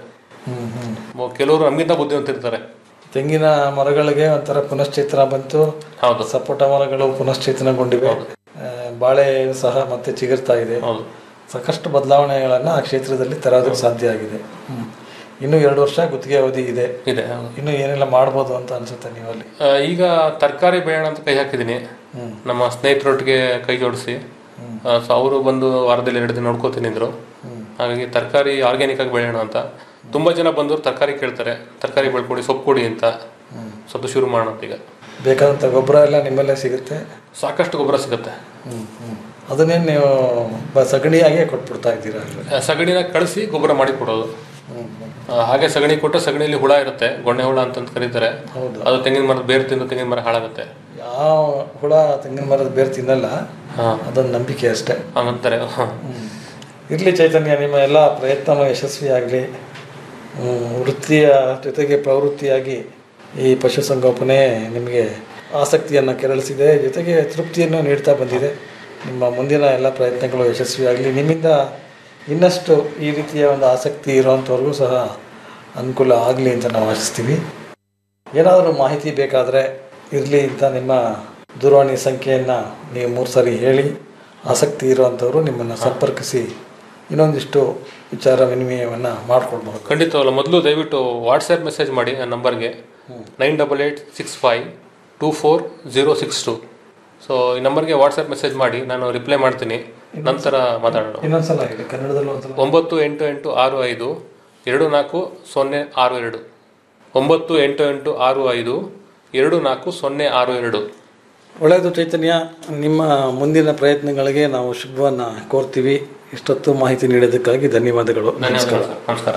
ಮೊ- ಕೆಲವರು ನಮಗಿಂತ ಬುದ್ಧಿವಂತಿರ್ತಾರೆ ತೆಂಗಿನ ಮರಗಳಿಗೆ ಒಂಥರ ಪುನಶ್ಚೇತನ ಬಂತು ಹೌದು ಸಪೋಟ ಮರಗಳು ಪುನಶ್ಚೇತನಗೊಂಡಿವೆ ಆ, ಬಾಳೆ ಸಹ ಮತ್ತೆ ಚಿಗುರ್ತಾ ಇದೆ ಸಾಕಷ್ಟು ಬದಲಾವಣೆಗಳನ್ನು ಆ ಕ್ಷೇತ್ರದಲ್ಲಿ ತರೋದಕ್ಕೆ ಸಾಧ್ಯ ಆಗಿದೆ ಇನ್ನು ಎರಡು ವರ್ಷ ಗುತ್ತಿಗೆ ಅವಧಿ ಇದೆ ಇದೆ ಇನ್ನು ಏನೆಲ್ಲ ಮಾಡ್ಬೋದು ಅಂತ ಅನ್ಸುತ್ತೆ ನೀವಲ್ಲಿ ಆ, ಈಗ ತರಕಾರಿ ಬೆಳೆಯೋಣ ಅಂತ ಕೈ ಹಾಕಿದ್ದೀನಿ ನಮ್ಮ ಸ್ನೇಹಿತರೊಟ್ಟಿಗೆ ಕೈ ಜೋಡಿಸಿ ಸೊ ಅವರು ಬಂದು ವಾರದಲ್ಲಿ ಎರಡು ದಿನ ನೋಡ್ಕೋತೀನಿ ಅಂದ್ರು ಹಾಗಾಗಿ ತರಕಾರಿ ಆರ್ಗ್ಯಾನಿಕ್ ಆಗಿ ಬೆಳೆಯೋಣ ಅಂತ ತುಂಬಾ ಜನ ಬಂದವರು ತರಕಾರಿ ಕೇಳ್ತಾರೆ ತರಕಾರಿ ಬೆಳ್ಕೊಡಿ ಸೊಪ್ಪು ಕೊಡಿ ಅಂತ ಸೊ ಅದು ಶುರು ಮಾಡೋಣ ಅಂತ ಈಗ ಬೇಕಾದಂಥ ಗೊಬ್ಬರ ಎಲ್ಲ ನಿಮ್ಮಲ್ಲೇ ಸಿಗುತ್ತೆ ಸಾಕಷ್ಟು ಗೊಬ್ಬರ ಸಿಗುತ್ತೆ ಅದನ್ನೇನು ನೀವು ಬ ಸಗಣಿಯಾಗೆ ಕೊಟ್ಬಿಡ್ತಾ ಇದ್ದೀರಾ ಆ, ಸಗಣಿನ ಕಳಿಸಿ ಗೊಬ್ಬರ ಮಾಡಿ ಕೊಡೋದು ಆ, ಹಾಗೆ ಸಗಣಿ ಕೊಟ್ಟರೆ ಸಗಣಿಯಲ್ಲಿ ಹುಳ ಇರುತ್ತೆ ಗೊಣ್ಣೆ ಹುಳ ಅಂತ ಕರೀತಾರೆ ಹೌದು. ಅದು ತೆಂಗಿನ ಮರದ ಬೇರು ತಿಂದು ತೆಂಗಿನ ಮರ ಹಾಳಾಗುತ್ತೆ ಯಾವ ಹುಳ ತೆಂಗಿನ ಮರದ ಬೇರೆ ತಿನ್ನಲ್ಲ ಅದೊಂದು ನಂಬಿಕೆ ಅಷ್ಟೇ ಹಂಗಂತಾರೆ ಇರಲಿ ಚೈತನ್ಯ ನಿಮ್ಮ ಎಲ್ಲ ಪ್ರಯತ್ನವೂ ಯಶಸ್ವಿಯಾಗಲಿ ವೃತ್ತಿಯ ಜೊತೆಗೆ ಪ್ರವೃತ್ತಿಯಾಗಿ ಈ ಪಶುಸಂಗೋಪನೆ ನಿಮಗೆ ಆಸಕ್ತಿಯನ್ನು ಕೆರಳಿಸಿದೆ ಜೊತೆಗೆ ತೃಪ್ತಿಯನ್ನು ನೀಡ್ತಾ ಬಂದಿದೆ ನಿಮ್ಮ ಮುಂದಿನ ಎಲ್ಲ ಪ್ರಯತ್ನಗಳು ಯಶಸ್ವಿಯಾಗಲಿ ನಿಮ್ಮಿಂದ ಇನ್ನಷ್ಟು ಈ ರೀತಿಯ ಒಂದು ಆಸಕ್ತಿ ಇರುವಂಥವ್ರಿಗೂ ಸಹ ಅನುಕೂಲ ಆಗಲಿ ಅಂತ ನಾವು ಆಶಿಸ್ತೀವಿ ಏನಾದರೂ ಮಾಹಿತಿ ಬೇಕಾದರೆ ಇರಲಿ ಅಂತ ನಿಮ್ಮ ದೂರವಾಣಿ ಸಂಖ್ಯೆಯನ್ನು ನೀವು ಮೂರು ಸಾರಿ ಹೇಳಿ ಆಸಕ್ತಿ ಇರುವಂಥವರು ನಿಮ್ಮನ್ನು ಸಂಪರ್ಕಿಸಿ ಇನ್ನೊಂದಿಷ್ಟು ವಿಚಾರ ವಿನಿಮಯವನ್ನು ಮಾಡಿಕೊಡ್ಬಹುದು ಖಂಡಿತವಲ್ಲ ಮೊದಲು ದಯವಿಟ್ಟು ವಾಟ್ಸ್ಆ್ಯಪ್ ಮೆಸೇಜ್ ಮಾಡಿ ನನ್ನ ನಂಬರ್ಗೆ nine double eight six five two four zero six two so ಈ ನಂಬರ್ಗೆ ವಾಟ್ಸ್ಆ್ಯಪ್ ಮೆಸೇಜ್ ಮಾಡಿ ನಾನು ರಿಪ್ಲೈ ಮಾಡ್ತೀನಿ ನಂತರ ಮಾತಾಡೋಣ ಇನ್ನೊಂದ್ಸಲ ಇದೆ ಕನ್ನಡದಲ್ಲೂ ಒಂದ್ಸಲ ಒಂಬತ್ತು ಎಂಟು ಎಂಟು ಆರು ಐದು ಎರಡು ನಾಲ್ಕು ಸೊನ್ನೆ ಆರು ಎರಡು ಒಂಬತ್ತು ಎಂಟು ಎಂಟು ಆರು ಐದು ಎರಡು ನಾಲ್ಕು ಸೊನ್ನೆ ಆರು ಎರಡು ಒಳ್ಳೆಯದು ಚೈತನ್ಯ ನಿಮ್ಮ ಮುಂದಿನ ಪ್ರಯತ್ನಗಳಿಗೆ ನಾವು ಶುಭವನ್ನು ಕೋರ್ತೀವಿ ಇಷ್ಟೊತ್ತು ಮಾಹಿತಿ ನೀಡೋದಕ್ಕಾಗಿ ಧನ್ಯವಾದಗಳು ನಮಸ್ಕಾರ ನಮಸ್ಕಾರ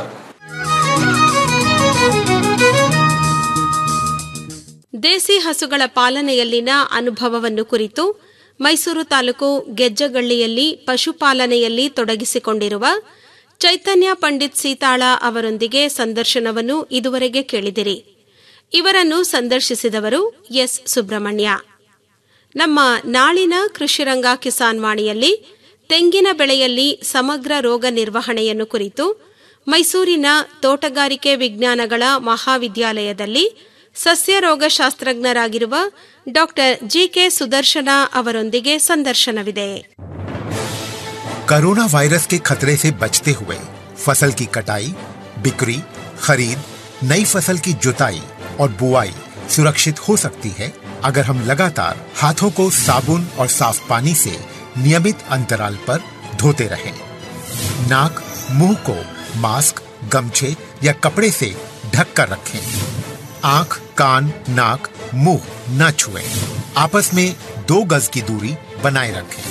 ದೇಸಿ ಹಸುಗಳ ಪಾಲನೆಯಲ್ಲಿನ ಅನುಭವವನ್ನು ಕುರಿತು ಮೈಸೂರು ತಾಲೂಕು ಗೆಜ್ಜಗಳ್ಳಿಯಲ್ಲಿ ಪಶುಪಾಲನೆಯಲ್ಲಿ ತೊಡಗಿಸಿಕೊಂಡಿರುವ ಚೈತನ್ಯ ಪಂಡಿತ್ ಸೀತಾಳ ಅವರೊಂದಿಗೆ ಸಂದರ್ಶನವನ್ನು ಇದುವರೆಗೆ ಕೇಳಿದಿರಿ ಇವರನ್ನು ಸಂದರ್ಶಿಸಿದವರು ಎಸ್ ಸುಬ್ರಹ್ಮಣ್ಯ ನಮ್ಮ ನಾಳಿನ ಕೃಷಿರಂಗ ಕಿಸಾನ್ ವಾಣಿಯಲ್ಲಿ ತೆಂಗಿನ ಬೆಳೆಯಲ್ಲಿ ಸಮಗ್ರ ರೋಗ ನಿರ್ವಹಣೆಯನ್ನು ಕುರಿತು ಮೈಸೂರಿನ ತೋಟಗಾರಿಕೆ ವಿಜ್ಞಾನಗಳ ಮಹಾವಿದ್ಯಾಲಯದಲ್ಲಿ ಸಸ್ಯ ರೋಗಶಾಸ್ತ್ರಜ್ಞರಾಗಿರುವ ಡಾಕ್ಟರ್ ಜಿಕೆ ಸುದರ್ಶನ ಅವರೊಂದಿಗೆ ಸಂದರ್ಶನವಿದೆ कोरोना वायरस के खतरे से बचते हुए फसल की कटाई बिक्री खरीद नई फसल की जुताई और बुआई सुरक्षित हो सकती है अगर हम लगातार हाथों को साबुन और साफ पानी से नियमित अंतराल पर धोते रहें। नाक मुंह को मास्क गमछे या कपड़े से ढक कर रखें आंख कान नाक मुंह न छुएं। आपस में दो गज की दूरी बनाए रखें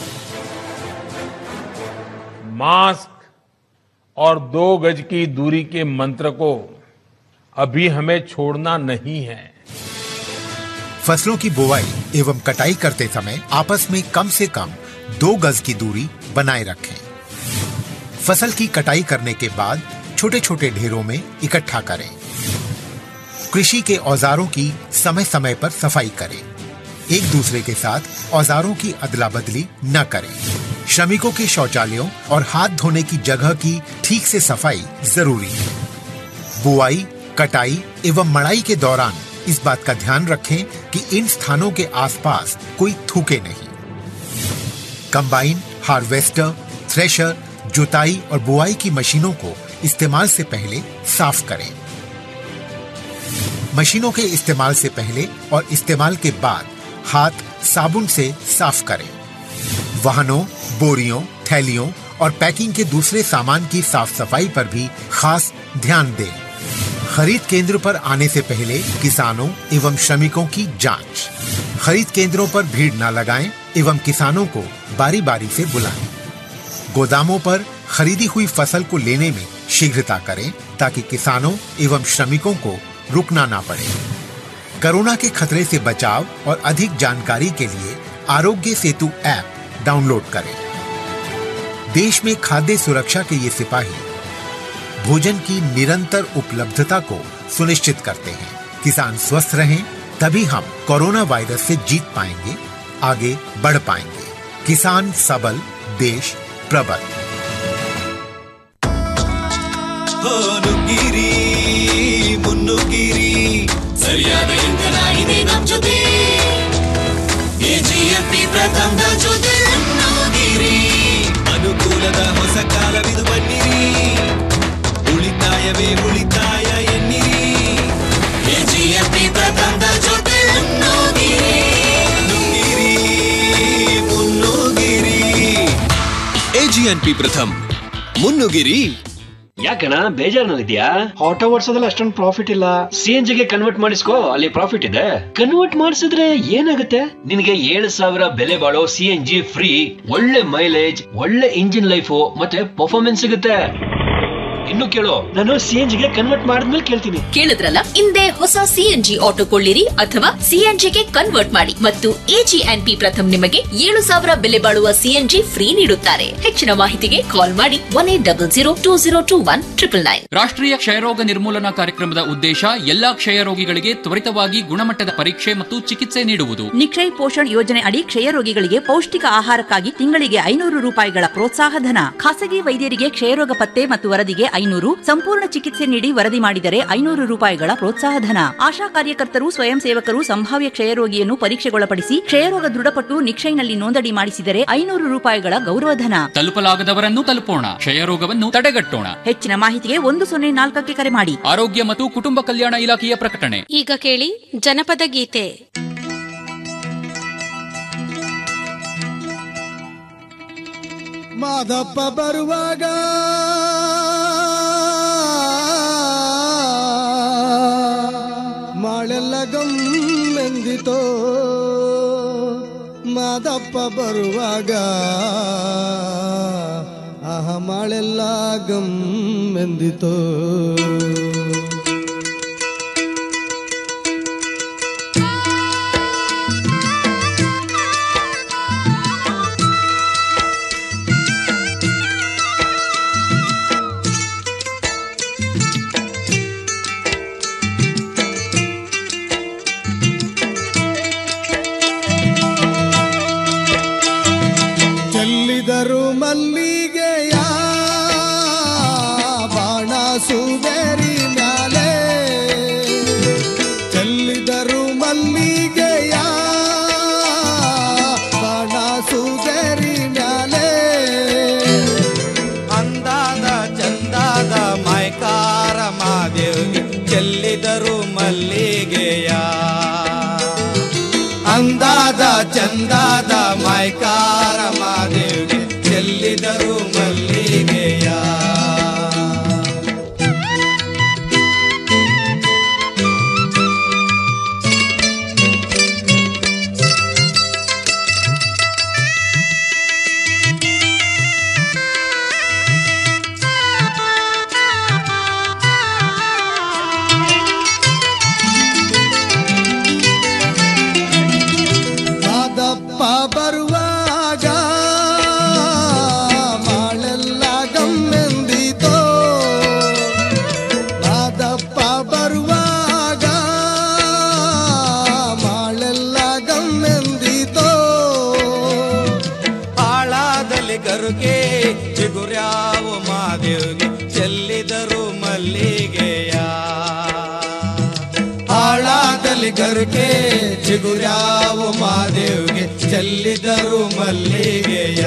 मास्क और दो गज की दूरी के मंत्र को अभी हमें छोड़ना नहीं है फसलों की बुवाई एवं कटाई करते समय आपस में कम से कम दो गज की दूरी बनाए रखें फसल की कटाई करने के बाद छोटे छोटे ढेरों में इकट्ठा करें कृषि के औजारों की समय समय पर सफाई करें एक दूसरे के साथ औजारों की अदला बदली न करें श्रमिकों के शौचालयों और हाथ धोने की जगह की ठीक से सफाई जरूरी है बुआई कटाई एवं मड़ाई के दौरान इस बात का ध्यान रखें कि इन स्थानों के आसपास कोई थूके नहीं कंबाइन हार्वेस्टर थ्रेशर जुताई और बुआई की मशीनों को इस्तेमाल से पहले साफ करें मशीनों के इस्तेमाल से पहले और इस्तेमाल के बाद हाथ साबुन से साफ करें वाहनों बोरियों थैलियों और पैकिंग के दूसरे सामान की साफ सफाई पर भी खास ध्यान दें खरीद केंद्र पर आने से पहले किसानों एवं श्रमिकों की जांच खरीद केंद्रों पर भीड़ न लगाएं एवं किसानों को बारी बारी से बुलाएं गोदामों पर खरीदी हुई फसल को लेने में शीघ्रता करें ताकि किसानों एवं श्रमिकों को रुकना ना पड़े कोरोना के खतरे से बचाव और अधिक जानकारी के लिए आरोग्य सेतु ऐप डाउनलोड करें देश में खाद्य सुरक्षा के ये सिपाही भोजन की निरंतर उपलब्धता को सुनिश्चित करते हैं किसान स्वस्थ रहें तभी हम कोरोना वायरस से जीत पाएंगे आगे बढ़ पाएंगे किसान सबल देश प्रबल ನುಗ್ಗಿರಿ ಮುನ್ನುಗ್ಗಿರಿ ಸರಿಯಾದ ಇಂಧನ ಇದೆ ನಮ್ ಜೊತೆ ಎಜಿಎಫ್ಪಿ ಪ್ರಥಮದ ಜೊತೆ ಮುನ್ನುಗ್ಗಿರಿ ಅನುಕೂಲದ ಹೊಸ ಕಾಲವಿದು ಬನ್ನಿರಿ ಉಳಿತಾಯವೇ ಉಳಿತಾಯ ಎನ್ನಿರಿ ಎಜಿಎಫ್ಪಿ ಪ್ರಥಮದ ಜೊತೆ ಮುನ್ನುಗ್ಗಿರಿ ನುಗ್ಗಿರಿ ಮುನ್ನುಗ್ಗಿರಿ ಎಜಿಎನ್ಪಿ ಪ್ರಥಮ್ ಮುನ್ನುಗಿರಿ ಯಾಕಣ ಬೇಜಾರಿನಲ್ಲಿದ್ಯಾ ಆಟೋ ಓಡಿಸೋದ್ರಲ್ಲಿ ಅಷ್ಟೊಂದು ಪ್ರಾಫಿಟ್ ಇಲ್ಲ ಸಿ ಎನ್ ಜಿಗೆ ಕನ್ವರ್ಟ್ ಮಾಡಿಸ್ಕೋ ಅಲ್ಲಿ ಪ್ರಾಫಿಟ್ ಇದೆ ಕನ್ವರ್ಟ್ ಮಾಡಿಸಿದ್ರೆ ಏನಾಗುತ್ತೆ ನಿನಗೆ ಏಳು ಸಾವಿರ ಬೆಲೆ ಬಾಳೋ ಸಿ ಎನ್ ಜಿ ಫ್ರೀ ಒಳ್ಳೆ ಮೈಲೇಜ್ ಒಳ್ಳೆ ಇಂಜಿನ್ ಲೈಫು ಮತ್ತೆ ಪರ್ಫಾರ್ಮೆನ್ಸ್ ಸಿಗುತ್ತೆ ಇನ್ನು ಕೇಳು ನಾನು ಸಿ ಎನ್ ಜಿಗೆ ಕನ್ವರ್ಟ್ ಮಾಡಿದ್ಮೇಲೆ ಕೇಳ್ತೀನಿ ಕೇಳಿದ್ರಲ್ಲ ಹಿಂದೆ ಹೊಸ ಸಿಎನ್ಜಿ ಆಟೋ ಕೊಳ್ಳಿರಿ ಅಥವಾ ಸಿಎನ್ಜಿಗೆ ಕನ್ವರ್ಟ್ ಮಾಡಿ ಮತ್ತು ಎಜಿಎನ್ಪಿ ಪ್ರಥಮ್ ನಿಮಗೆ ಏಳು ಸಾವಿರ ಬೆಲೆ ಬಾಳುವ ಸಿಎನ್ಜಿ ಫ್ರೀ ನೀಡುತ್ತಾರೆ ಹೆಚ್ಚಿನ ಮಾಹಿತಿಗೆ ಕಾಲ್ ಮಾಡಿ one eight double zero two zero two one triple nine ರಾಷ್ಟ್ರೀಯ ಕ್ಷಯರೋಗ ನಿರ್ಮೂಲನಾ ಕಾರ್ಯಕ್ರಮದ ಉದ್ದೇಶ ಎಲ್ಲಾ ಕ್ಷಯರೋಗಿಗಳಿಗೆ ತ್ವರಿತವಾಗಿ ಗುಣಮಟ್ಟದ ಪರೀಕ್ಷೆ ಮತ್ತು ಚಿಕಿತ್ಸೆ ನೀಡುವುದು ನಿಕ್ಷಯ್ ಪೋಷಣ್ ಯೋಜನೆ ಅಡಿ ಕ್ಷಯರೋಗಿಗಳಿಗೆ ಪೌಷ್ಟಿಕ ಆಹಾರಕ್ಕಾಗಿ ತಿಂಗಳಿಗೆ ಐನೂರು ರೂಪಾಯಿಗಳ ಪ್ರೋತ್ಸಾಹ ಧನ ಖಾಸಗಿ ವೈದ್ಯರಿಗೆ ಕ್ಷಯರೋಗ ಪತ್ತೆ ಮತ್ತು ವರದಿಗೆ ಐನೂರು ಸಂಪೂರ್ಣ ಚಿಕಿತ್ಸೆ ನೀಡಿ ವರದಿ ಮಾಡಿದರೆ ಐನೂರು ರೂಪಾಯಿಗಳ ಪ್ರೋತ್ಸಾಹಧನ ಆಶಾ ಕಾರ್ಯಕರ್ತರು ಸ್ವಯಂ ಸೇವಕರು ಸಂಭಾವ್ಯ ಕ್ಷಯರೋಗಿಯನ್ನು ಪರೀಕ್ಷೆಗೊಳಪಡಿಸಿ ಕ್ಷಯರೋಗ ದೃಢಪಟ್ಟು ನಿಕ್ಷಯನಲ್ಲಿ ನೋಂದಣಿ ಮಾಡಿಸಿದರೆ ಐನೂರು ರೂಪಾಯಿಗಳ ಗೌರವಧನ ತಲುಪಲಾಗದವರನ್ನು ತಲುಪೋಣ ಕ್ಷಯರೋಗವನ್ನು ತಡೆಗಟ್ಟೋಣ ಹೆಚ್ಚಿನ ಮಾಹಿತಿಗೆ ಒಂದು ಸೊನ್ನೆ ನಾಲ್ಕಕ್ಕೆ ಕರೆ ಮಾಡಿ ಆರೋಗ್ಯ ಮತ್ತು ಕುಟುಂಬ ಕಲ್ಯಾಣ ಇಲಾಖೆಯ ಪ್ರಕಟಣೆ ಈಗ ಕೇಳಿ ಜನಪದ ಗೀತೆ ಮಾದಪ್ಪ ಬರುವಾಗ ಮಾಳೆಲ್ಲ ಗಮ್ಮೆಂದಿತೋ ಮಾದಪ್ಪ ಬರುವಾಗ ಆಹ ಮಾಳೆಲ್ಲ ಗಮ್ಮೆಂದಿತೋ ಚೆಲ್ಲಿದರು ಮಲ್ಲಿಗೆಯ ಬಾಣ ಸುಬೇರಿ ಮ್ಯಾಲೆ ಚೆಲ್ಲಿದರು ಮಲ್ಲಿಗೆಯ ಬಾಣ ಸುಬೇರಿ ಮ್ಯಾಲೆ ಅಂದಾದ ಚಂದಾದ ಮೈಕಾರ ಮಾದೇವ್ಗೆ ಚೆಲ್ಲಿದರು ಮಲ್ಲಿಗೆಯ ಅಂದಾದ ಚಂದಾದ ಮೈಕಾರ ಮಾದೇವ್ಗೆ ಚೆಲ್ಲಿದರು ಮಲ್ಲಿಗೆಯ ಮಾದಪ್ಪ ಬರುವಾಗ ಮಾಳೆಲ್ಲ ಗಮ್ಮೆಂದಿತೋ ಮಾದಪ್ಪ ಬರುವಾಗ ಮಾಳೆಲ್ಲ ಗಮ್ಮೆಂದಿತೋ ಹಾಳಾದಲ್ಲಿ ಗರುಗೆ ಚಿಗುರ್ಯಾವ ಮಾದೇವ್ಗೆ ಚೆಲ್ಲಿದರು ಮಲ್ಲಿಗೆಯ ಹಾಳಾದಲ್ಲಿ ಗರುಗೆ ಚಿಗುರ್ಯಾವ ಮಾದೇವ್ಗೆ ಚೆಲ್ಲಿದರು ಮಲ್ಲಿಗೆಯ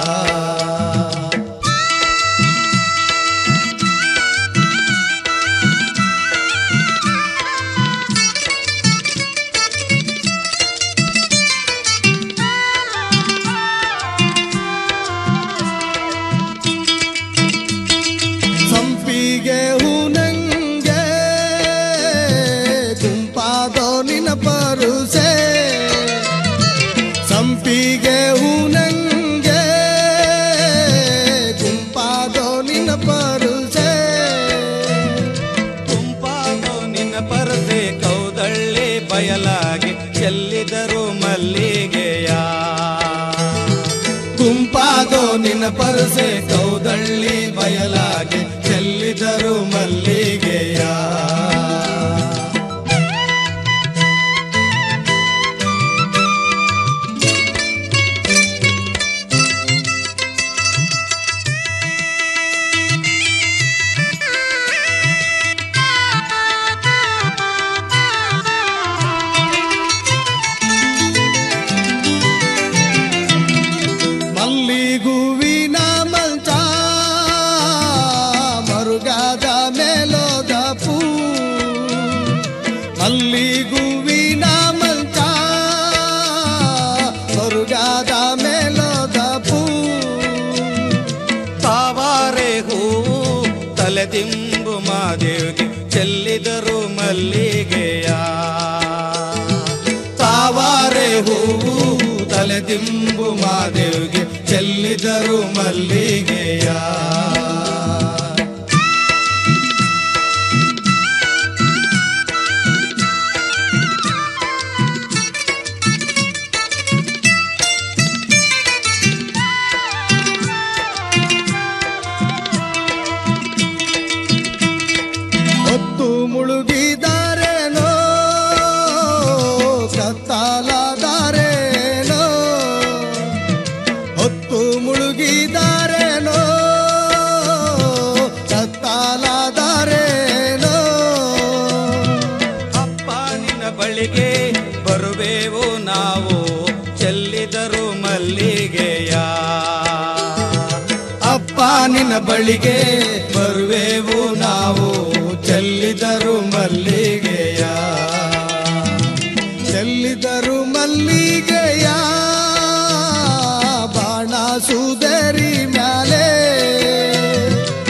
ಸಂಪಿಗೆ ಹೂನಂಗೆ ಗುಂಪಾದೋ ನಿನ ಪರುಸೆ ಸಂಪಿಗೆ ಹೂನಂಗೆ ಗುಂಪಾದೋ ನಿನ ಪರುಸೆ ಗುಂಪಾಗೋ ನಿನ್ನ ಪರದೆ ಕೌದಳ್ಳಿ ಬಯಲಾಗಿ ಚೆಲ್ಲಿದರು ಮಲ್ಲಿಗೆಯ ಗುಂಪಾಗೋ ನಿನ್ನ ಪರಸೆ ಕೌದಳ್ಳಿ ಬಯಲಾಗಿ ಚೆಲ್ಲಿದರು ಮಲ್ಲಿಗೆಯ ಮಲ್ಲಿಗೂವಿನ ಮಂಚ ಮರುಗಾದ ಮೇಲೋದ ಪೂ ಮಲ್ಲಿಗೂವಿನ ಮಂಚ ಮರುಗಾದ ಮೇಲೋದ ಪೂ ತಾವಾರೆ ಹೂವು ತಲೆದಿಂಬು ಮಾದೇವ್ಗೆ ಚೆಲ್ಲಿದರು ಮಲ್ಲಿಗೆಯ ತಾವಾರೆ ಹೂವು ತಲೆದಿಂಬು ಮಾದೇವ್ಗೆ ಚೆಲ್ಲಿದರು ಮಲ್ಲಿಗೆಯ ಹೊತ್ತು ಮುಳುಗಿದಾರೇನೋ ಕತ್ತಾಲದಾರೇನೋ ಹೊತ್ತು ಮುಳುಗಿದಾರೇನೋ ಬಳಿಗೆ